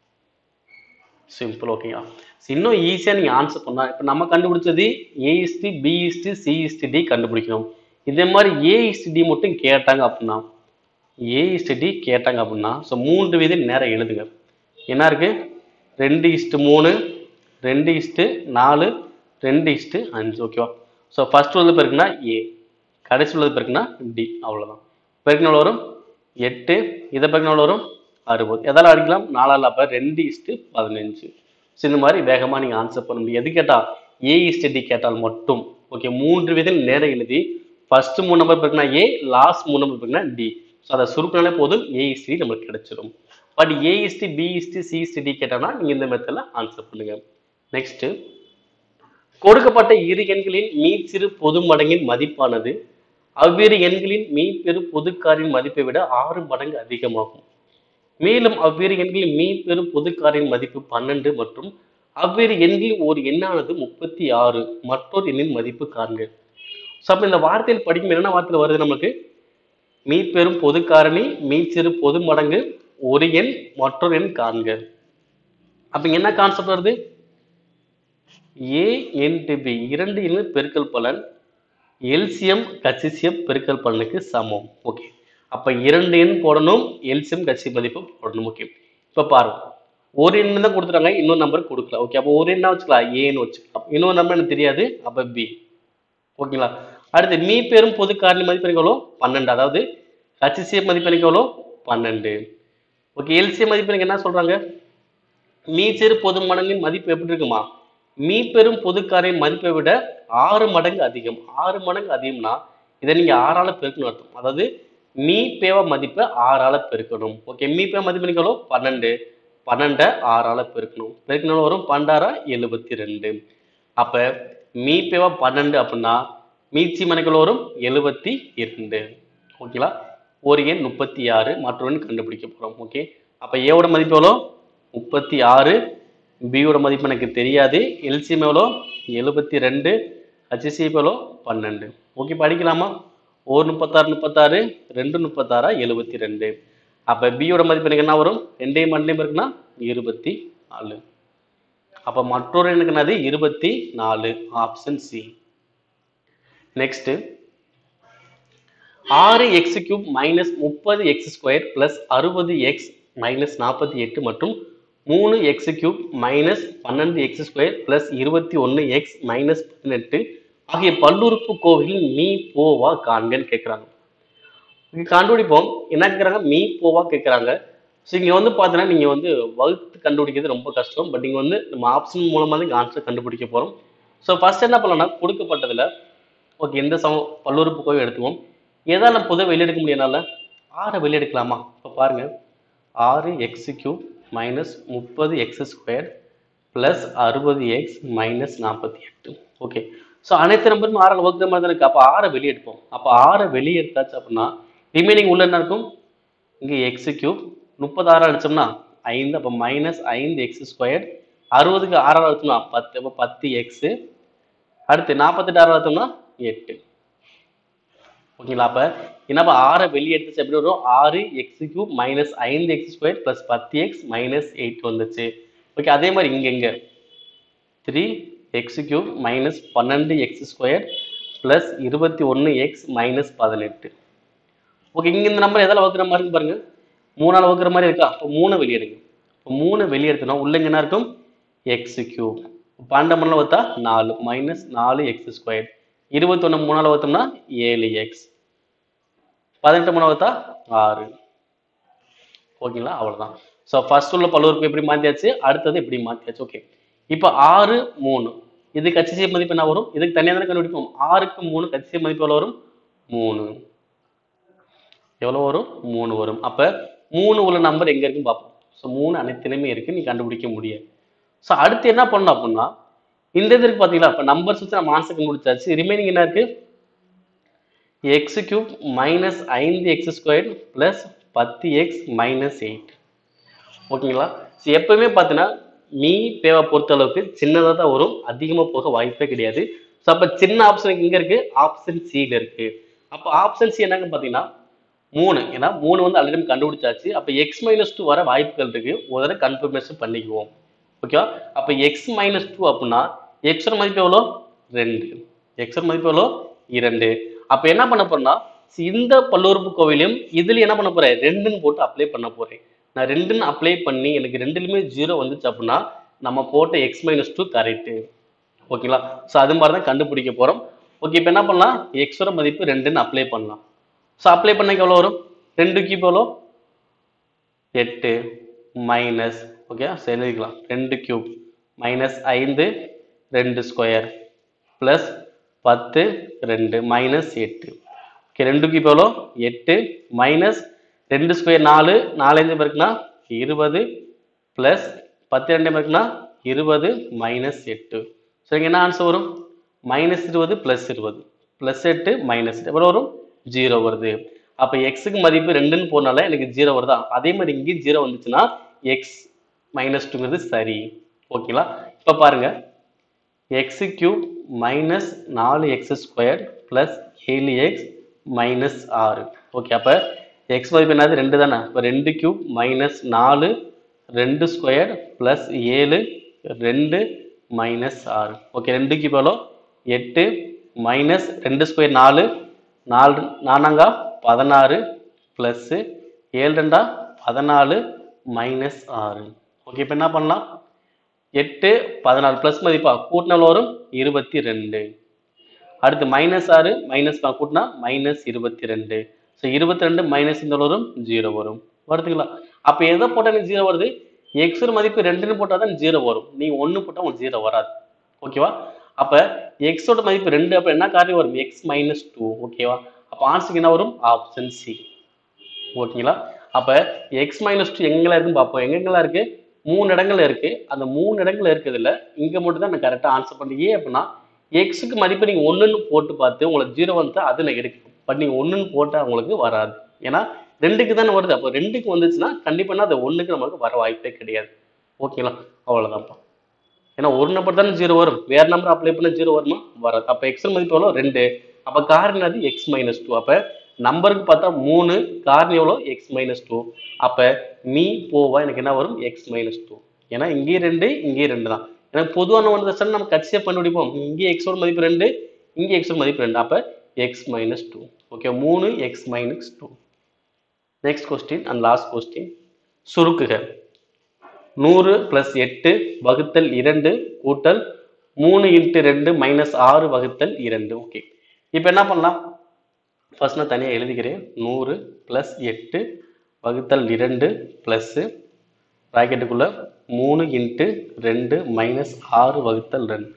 சிம்பிள் ஓகேங்களா இன்னும் ஈஸியாக நீங்கள் ஆன்சர் பண்ணா இப்போ நம்ம கண்டுபிடிச்சது A is to B is to C is to D கண்டுபிடிக்கணும் இதே மாதிரி ஏ இஸ்டி டி மட்டும் கேட்டாங்க அப்படின்னா ஏ இஸ்டி டி கேட்டாங்க அப்படின்னா ஸோ மூன்று விதி நேரம் எழுதுங்க என்ன இருக்கு ரெண்டு இஸ்ட்டு மூணு ரெண்டு இஸ்ட்டு நாலு ரெண்டு இஸ்ட்டு அஞ்சு ஓகேவா ஸோ ஃபர்ஸ்ட் உள்ளது பெருக்குன்னா ஏ கடைசி உள்ளது பெருக்குன்னா டி அவ்வளோதான் பெருக்குன எவ்வளோ வரும் எட்டு இதை பெருக்குன எவ்வளோ வரும் அறுபது எதால அடிக்கலாம் நாலால் அப்போ ரெண்டு இஸ்ட்டு பதினஞ்சு ஸோ இந்த மாதிரி வேகமாக நீங்கள் ஆன்சர் பண்ண முடியும் எது கேட்டால் ஏ இஸ்ட்டு டி கேட்டால் மட்டும் ஓகே மூன்று விதில் நேரம் எழுதி ஃபர்ஸ்ட் மூணு நம்பர் இருக்குன்னா ஏ லாஸ்ட் மூணு நம்பர் இருக்குன்னா டி ஸோ அதை சுருக்கினாலே போதும் ஏ இஸ்டி நம்மளுக்கு கிடைச்சிடும் but A is to B is to C is to D கேட்டாங்கன்னா நீங்கள் இந்த மெத்தடில் ஆன்சர் பண்ணுங்க நெக்ஸ்ட் கொடுக்கப்பட்ட இரு எண்களின் மீச்சிறு பொது மடங்கின் மதிப்பானது அவ்விரு எண்களின் மீப்பெரு பொதுக்காரின் மதிப்பை விட ஆறு மடங்கு அதிகமாகும் மேலும் அவ்விரு எண்களின் மீப்பெரு பொதுக்காரின் மதிப்பு பன்னெண்டு மற்றும் அவ்விரு எண்களில் ஒரு எண்ணானது முப்பத்தி ஆறு மற்றொரு எண்ணின் மதிப்பு காண்க ஸோ அப்போ இந்த வார்த்தையில் படிக்கும் என்ன வார்த்தையில் வருது நமக்கு மீப்பெரும் பொது காரணி மீச்சிறு பொது மடங்கு ஒரு எண் மற்றொரு எண் காண்க அப்ப இங்க என்ன கான்செப்ட் வருது ஏ இன்டு பி இரண்டு எண்ணின் பெருக்கல் பலன் எல்சிஎம் கச்சிசியம் பெருக்கல் பலனுக்கு சமம் ஓகே அப்ப இரண்டு எண் போடணும் எல்சிஎம் கட்சி மதிப்பு போடணும் ஓகே இப்ப பாருங்க ஒரு எண் தான் கொடுத்துட்டாங்க இன்னொரு நம்பர் கொடுக்கல ஓகே அப்போ ஒரு எண்ணா வச்சுக்கலாம் ஏன்னு வச்சுக்கலாம் இன்னொரு நம்பர் எனக்கு தெரியாது அப்ப பி ஓகேங்களா அடுத்து மீ பெரும் பொது காரணி மதிப்பு எனக்கு எவ்வளோ பன்னெண்டு அதாவது ஹச்சிசிஎம் மதிப்பு எனக்கு எவ்வளோ பன்னெண்டு ஓகே எல்சிஎம் மதிப்பு எனக்கு என்ன சொல்றாங்க மீ சிறு பொது மடங்கின் மதிப்பு எப்படி இருக்குமா மீ பெரும் பொதுக்காரின் மதிப்பை விட ஆறு மடங்கு அதிகம் ஆறு மடங்கு அதிகம்னா இதை நீங்க ஆறால பெருக்கணும் அர்த்தம் அதாவது மீபேவ மதிப்பை ஆறால பெருக்கணும் ஓகே மீபேவ மதிப்பு எவ்வளோ பன்னெண்டு பன்னெண்டை ஆறால பெருக்கணும் பெருக்கணும் வரும் பன்னெண்டாரா எழுபத்தி ரெண்டு அப்ப மீபேவ பன்னெண்டு அப்படின்னா மீச்சி மணிக்குள்ள வரும் எழுபத்தி இரண்டு ஓகேங்களா ஒரு எண் முப்பத்தி ஆறு மற்றொரு எண் கண்டுபிடிக்க போறோம் ஓகே அப்ப ஏவோட மதிப்பு எவ்வளோ முப்பத்தி ஆறு பியோட மதிப்பு எனக்கு தெரியாது எல்சிஎம் எவ்வளோ எழுபத்தி ரெண்டு ஹச்சிசிஎஃப் எவ்வளோ பன்னெண்டு ஓகே படிக்கலாமா ஒரு முப்பத்தாறு முப்பத்தாறு ரெண்டு முப்பத்தாறா எழுபத்தி ரெண்டு அப்ப பியோட மதிப்பு எனக்கு என்ன வரும் ரெண்டையும் மண்டையும் இருக்குன்னா இருபத்தி நாலு அப்ப மற்றொரு எனக்கு என்னது இருபத்தி நாலு ஆப்ஷன் சி நெக்ஸ்ட் ஆறு எக்ஸ் கியூப் மைனஸ் முப்பது எக்ஸ் ஸ்கொயர் பிளஸ் அறுபது எக்ஸ் மைனஸ் நாற்பத்தி எட்டு மற்றும் மூணு எக்ஸ் கியூப் மைனஸ் பன்னெண்டு எக்ஸ் ஸ்கொயர் பிளஸ் இருபத்தி ஒன்று எக்ஸ் மைனஸ் பதினெட்டு ஆகிய பல்லுறுப்பு கோவையில் மீ போவா காண்கன்னு கேட்குறாங்க இங்க கண்டுபிடிப்போம் என்ன கேட்குறாங்க மீ போவா கேட்குறாங்க ஸோ இங்கே வந்து பார்த்தீங்கன்னா நீங்கள் வந்து வகுத்து கண்டுபிடிக்கிறது ரொம்ப கஷ்டம் பட் இங்கே வந்து நம்ம ஆப்ஷன் மூலமாக தான் இங்கே ஆன்சர் கண்டுபிடிக்க போகிறோம் ஸோ ஃபர்ஸ்ட் என்ன பண்ணலாம்னா கொடுக்கப்பட்டதில் ஓகே எந்த சம பல்லுறுப்பு கோவை எடுத்துவோம் எதால புதை வெளியெடுக்க முடியனால ஆறை வெளியெடுக்கலாமா இப்போ பாருங்க ஆறு எக்ஸ் கியூப் மைனஸ் முப்பது எக்ஸ் ஸ்கொயர் ப்ளஸ் அறுபது எக்ஸ் மைனஸ் நாற்பத்தி எட்டு ஓகே ஸோ அனைத்து நம்பரும் ஆறால் வகுக்கிற மாதிரி தான் இருக்குது அப்போ ஆறை வெளியெடுப்போம் அப்போ ஆறை வெளியே எடுத்தாச்சு அப்படின்னா ரிமைனிங் உள்ள என்ன இருக்கும் இங்கே எக்ஸ் கியூப் முப்பது ஆறு அடிச்சோம்னா ஐந்து அப்போ மைனஸ் ஐந்து எக்ஸ் ஸ்கொயர் அறுபதுக்கு ஆறால் அடிச்சோம்னா பத்து அப்போ பத்து எக்ஸு அடுத்து நாற்பத்தெட்டு ஆறு அடிச்சோம்னா எட்டு ஓகேங்களா அப்போ என்னப்பா ஆறை வெளியே எடுத்துச்சு எப்படி வரும் ஆறு எக்ஸ் கியூப் மைனஸ் ஐந்து எக்ஸ் ஸ்கொயர் ப்ளஸ் பத்து எக்ஸ் மைனஸ் எயிட் வந்துச்சு ஓகே அதே மாதிரி இங்கே இங்கே த்ரீ எக்ஸ் கியூப் மைனஸ் பன்னெண்டு எக்ஸ் ஸ்கொயர் ப்ளஸ் இருபத்தி ஒன்று எக்ஸ் மைனஸ் பதினெட்டு ஓகே இங்கே இந்த நம்பர் எதால் வகுக்கிற மாதிரி இருக்கு பாருங்க மூணால் வகுக்கிற மாதிரி இருக்கா அப்போ மூணு வெளியெடுங்க இப்போ மூணு வெளியெடுத்தோம்னா உள்ள இங்க என்ன இருக்கும் எக்ஸ் கியூப் பன்னெண்டு மணில் வகுத்தா நாலு மைனஸ் நாலு எக்ஸ் ஸ்கொயர் இருபத்தொன்று மூணால் வகுத்தோம்னா ஏழு எக்ஸ் பதினெட்டு மூணு வகுத்தா ஆறு ஓகேங்களா அவ்வளவுதான் ஸோ ஃபர்ஸ்ட் உள்ள பல்லுறுப்பு எப்படி மாத்தியாச்சு அடுத்தது எப்படி மாத்தியாச்சு ஓகே இப்போ ஆறு மூணு இது கட்சி மதிப்பு என்ன வரும் இதுக்கு தனியாக தானே கண்டுபிடிப்போம் ஆறுக்கு மூணு கட்சி மதிப்பு எவ்வளோ வரும் மூணு எவ்வளோ வரும் மூணு வரும் அப்போ மூணு உள்ள நம்பர் எங்க இருக்குன்னு பார்ப்போம் ஸோ மூணு அனைத்திலுமே இருக்கு நீ கண்டுபிடிக்க முடியாது ஸோ அடுத்து என்ன பண்ணணும் அப்படின்னா இந்த இது இருக்கு பார்த்தீங்களா இப்போ நம்பர்ஸ் வச்சு நம்ம ஆன்சர் கண்டுபிடிச்சாச்சு ரிமைனிங் என்ன இருக்கு எக்ஸ் கியூப் மைனஸ் ஐந்து எக்ஸ் ஸ்கொயர் ப்ளஸ் பத்து எக்ஸ் மைனஸ் எயிட் ஓகேங்களா ஸோ எப்பவுமே பார்த்தீங்கன்னா மீ பேவை பொறுத்த அளவுக்கு சின்னதாக தான் வரும் அதிகமாக போக வாய்ப்பே கிடையாது ஸோ அப்போ சின்ன ஆப்ஷன் இங்கே இருக்கு ஆப்ஷன் சியில் இருக்கு அப்போ ஆப்ஷன் சி என்னங்க பார்த்தீங்கன்னா மூணு ஏன்னா மூணு வந்து ஆல்ரெடி கண்டுபிடிச்சாச்சு அப்போ எக்ஸ் மைனஸ் டூ வர வாய்ப்புகள் இருக்கு ஒரு தடவை கன்ஃபர்மேஷன் பண்ணிக்குவோம் ஓகேவா அப்போ எக்ஸ் மைனஸ் டூ அப்படின்னா எக்ஸோட மதிப்பு எவ்வளோ ரெண்டு எக்ஸோட மதிப்பு எவ்வளோ இரண்டு அப்போ என்ன பண்ண போறேன்னா இந்த பல்லுறுப்பு கோவிலையும் இதுல என்ன பண்ண போறேன் ரெண்டுன்னு போட்டு அப்ளை பண்ண போறேன் நான் ரெண்டுன்னு அப்ளை பண்ணி எனக்கு ரெண்டுலையுமே ஜீரோ வந்துச்சு அப்படின்னா நம்ம போட்ட எக்ஸ் மைனஸ் டூ கரெக்டு ஓகேங்களா ஸோ அது மாதிரி தான் கண்டுபிடிக்க போறோம் ஓகே இப்போ என்ன பண்ணலாம் எக்ஸோட மதிப்பு ரெண்டுன்னு அப்ளை பண்ணலாம் ஸோ அப்ளை பண்ணக்கு எவ்வளோ வரும் ரெண்டு கியூப் எவ்வளோ எட்டு மைனஸ் ஓகே சரி எழுதிக்கலாம் ரெண்டு கியூப் மைனஸ் ஐந்து ரெண்டு ஸ்கொயர் ப்ளஸ் பத்து ரெண்டு மைனஸ் எட்டு ஓகே ரெண்டு கியூப் எவ்வளோ எட்டு மைனஸ் ரெண்டு ஸ்கொயர் நாலு நாலஞ்சு பேருக்குன்னா இருபது ப்ளஸ் பத்து ரெண்டு பேருக்குன்னா இருபது மைனஸ் எட்டு ஸோ இங்கே என்ன ஆன்சர் வரும் மைனஸ் இருபது ப்ளஸ் இருபது ப்ளஸ் எட்டு மைனஸ் எவ்வளோ வரும் ஜீரோ வருது அப்போ எக்ஸுக்கு மதிப்பு ரெண்டுன்னு போனால எனக்கு ஜீரோ வருதா அதே மாதிரி இங்கேயும் ஜீரோ வந்துச்சுன்னா எக்ஸ் மைனஸ் டூங்கிறது சரி ஓகேங்களா இப்போ பாருங்க எக்ஸ் கியூப் மைனஸ் நாலு எக்ஸ் ஸ்கொயர் ப்ளஸ் ஏழு எக்ஸ் மைனஸ் ஆறு ஓகே அப்போ எக்ஸ் மதிப்பு என்னது ரெண்டு தானே இப்போ ரெண்டு கியூப் மைனஸ் நாலு ரெண்டு ஸ்கொயர் ப்ளஸ் ஏழு ரெண்டு மைனஸ் ஆறு ஓகே ரெண்டு கியூப் எவ்வளோ எட்டு மைனஸ் ரெண்டு ஸ்கொயர் நாலு நாலு நானாங்கா பதினாறு ப்ளஸ்ஸு ஏழு ரெண்டா பதினாலு மைனஸ் ஆறு ஓகே இப்போ என்ன பண்ணலாம் எட்டு பதினாலு ப்ளஸ் மதிப்பா கூட்டினால் வரும் இருபத்தி ரெண்டு அடுத்து மைனஸ் ஆறு மைனஸ் கூட்டினா மைனஸ் இருபத்தி ரெண்டு ஸோ இருபத்தி ரெண்டு மைனஸ் இந்த வரும் ஜீரோ வரும் வருதுங்களா அப்போ எதை போட்டால் எனக்கு ஜீரோ வருது எக்ஸ் மதிப்பு ரெண்டுன்னு போட்டால் தான் ஜீரோ வரும் நீங்கள் ஒன்று போட்டால் உங்களுக்கு ஜீரோ வராது ஓகேவா அப்போ எக்ஸோட மதிப்பு ரெண்டு அப்போ என்ன காரியம் வரும் எக்ஸ் மைனஸ் டூ ஓகேவா அப்போ ஆன்சருக்கு என்ன வரும் ஆப்ஷன் சி ஓகேங்களா அப்ப எக்ஸ் மைனஸ் டூ எங்கெல்லாம் இருக்குன்னு பார்ப்போம் எங்கெங்கெல்லாம் இருக்கு மூணு இடங்கள்ல இருக்கு அந்த மூணு இடங்கள்ல இருக்கிறதுல இங்க மட்டும் தான் நான் கரெக்டாக ஆன்சர் பண்ணி ஏன் அப்படின்னா எக்ஸுக்கு மதிப்பு நீங்க ஒண்ணுன்னு போட்டு பார்த்து உங்களுக்கு ஜீரோ வந்து அது நான் எடுக்கணும் பட் நீங்க ஒண்ணுன்னு போட்டா உங்களுக்கு வராது ஏன்னா ரெண்டுக்கு தானே வருது அப்போ ரெண்டுக்கு வந்துச்சுன்னா கண்டிப்பா அது ஒண்ணுக்கு நமக்கு வர வாய்ப்பே கிடையாது ஓகேங்களா அவ்வளவுதான்ப்பா ஏன்னா ஒரு நம்பர் தானே ஜீரோ வரும் வேற நம்பர் அப்ளை பண்ண ஜீரோ வருமா வராது அப்போ எக்ஸ் மதிப்பு எவ்வளோ ரெண்டு அப்போ காரணம் அது எக்ஸ் மைனஸ் டூ அப்போ நம்பருக்கு பார்த்தா மூணு காரணம் எவ்வளோ எக்ஸ் மைனஸ் டூ அப்போ மீ போவா எனக்கு என்ன வரும் எக்ஸ் மைனஸ் டூ ஏன்னா இங்கேயும் ரெண்டு இங்கேயும் ரெண்டு தான் எனக்கு பொதுவான ஒன்று தசை நம்ம கட்சியாக கண்டுபிடிப்போம் இங்கே எக்ஸோட மதிப்பு ரெண்டு இங்கே எக்ஸோட மதிப்பு ரெண்டு அப்போ எக்ஸ் மைனஸ் டூ ஓகே மூணு x minus two next question and last question சுருக்குக நூறு பிளஸ் எட்டு வகுத்தல் இரண்டு கூட்டல் மூணு இன்ட்டு ரெண்டு மைனஸ் ஆறு வகுத்தல் இரண்டு ஓகே இப்போ என்ன பண்ணலாம் ஃபர்ஸ்ட் நான் தனியாக எழுதிக்கிறேன் நூறு ப்ளஸ் எட்டு வகுத்தல் இரண்டு ப்ளஸ்ஸு ப்ராக்கெட்டுக்குள்ளே மூணு இன்ட்டு ரெண்டு மைனஸ் ஆறு வகுத்தல் ரெண்டு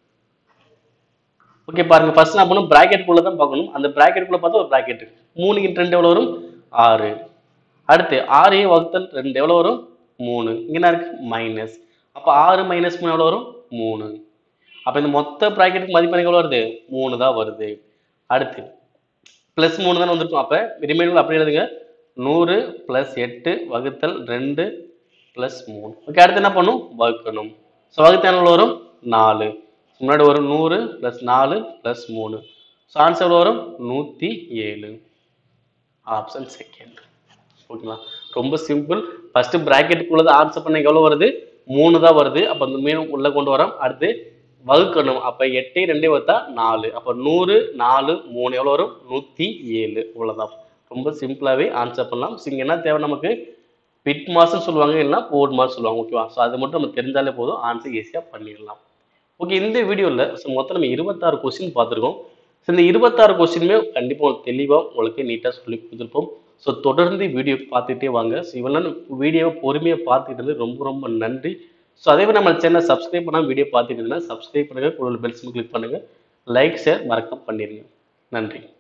ஓகே பாருங்க ஃபர்ஸ்ட் நான் பண்ணும் ப்ராக்கெட்டுக்குள்ளே தான் பார்க்கணும் அந்த ப்ராக்கெட்டுக்குள்ளே பார்த்தா ஒரு ப்ராக்கெட் மூணு இன்ட்டு ரெண்டு எவ்வளோ வரும் ஆறு அடுத்து ஆறு வகுத்தல் ரெண்டு எவ்வளோ வரும் மூணு இங்கே என்ன இருக்கு மைனஸ் அப்போ ஆறு மைனஸ் மூணு எவ்வளோ வரும் மூணு அப்போ இந்த மொத்த ப்ராக்கெட்டுக்கு மதிப்பு எனக்கு எவ்வளோ வருது மூணு தான் வருது அடுத்து ப்ளஸ் மூணு தானே வந்திருக்கும் அப்போ ரிமைண்டர் அப்படி எழுதுங்க நூறு ப்ளஸ் எட்டு வகுத்தல் ரெண்டு ப்ளஸ் மூணு ஓகே அடுத்து என்ன பண்ணும் வகுக்கணும் ஸோ வகுத்து என்ன வரும் நாலு முன்னாடி வரும் நூறு ப்ளஸ் நாலு ப்ளஸ் மூணு ஸோ ஆன்சர் எவ்வளோ வரும் நூற்றி ஏழு ஆப்ஷன் செகண்ட் ஓகேங்களா ரொம்ப சிம்பிள் ஃபர்ஸ்ட் ப்ராக்கெட்டுக்குள்ளது ஆன்சர் பண்ண எவ்வளோ வருது மூணு தான் வருது அப்போ அந்த மீன் உள்ளே கொண்டு வரோம் அடுத்து வகுக்கணும் அப்போ எட்டு ரெண்டே வகுத்தா நாலு அப்போ நூறு நாலு மூணு எவ்வளோ வரும் நூற்றி ஏழு இவ்வளோதான் ரொம்ப சிம்பிளாகவே ஆன்சர் பண்ணலாம் ஸோ இங்கே என்ன தேவை நமக்கு பிட் மாசம் சொல்லுவாங்க இல்லைன்னா போர்ட் மாசம் சொல்லுவாங்க ஓகேவா ஸோ அது மட்டும் நம்ம தெரிஞ்சாலே போதும் ஆன்சர் ஈஸியாக பண்ணிடலாம் ஓகே இந்த வீடியோவில் ஸோ மொத்தம் நம்ம இருபத்தாறு கொஸ்டின் பார்த்துருக்கோம் ஸோ இந்த இருபத்தாறு கொஸ்டினுமே கண்டிப்பாக உங்களுக்கு தெளிவாக உங்களுக்கு நீட்டாக சொல்லி கொடுத்துருப்போம் ஸோ தொடர்ந்து வீடியோ பார்த்துட்டே வாங்க ஸோ இவ்வளோ வீடியோவை பொறுமையாக பார்த்துட்டு இருந்து ரொம்ப ரொம்ப நன்றி ஸோ அதே மாதிரி நம்ம சேனல் சப்ஸ்கிரைப் பண்ணால் வீடியோ பார்த்துட்டு இருந்தால் சப்ஸ்கிரைப் பண்ணுங்கள் கூட பெல் சிம் கிளிக் பண்ணுங்கள் லைக் ஷேர் மறக்காம பண்ணிடுங்க நன்றி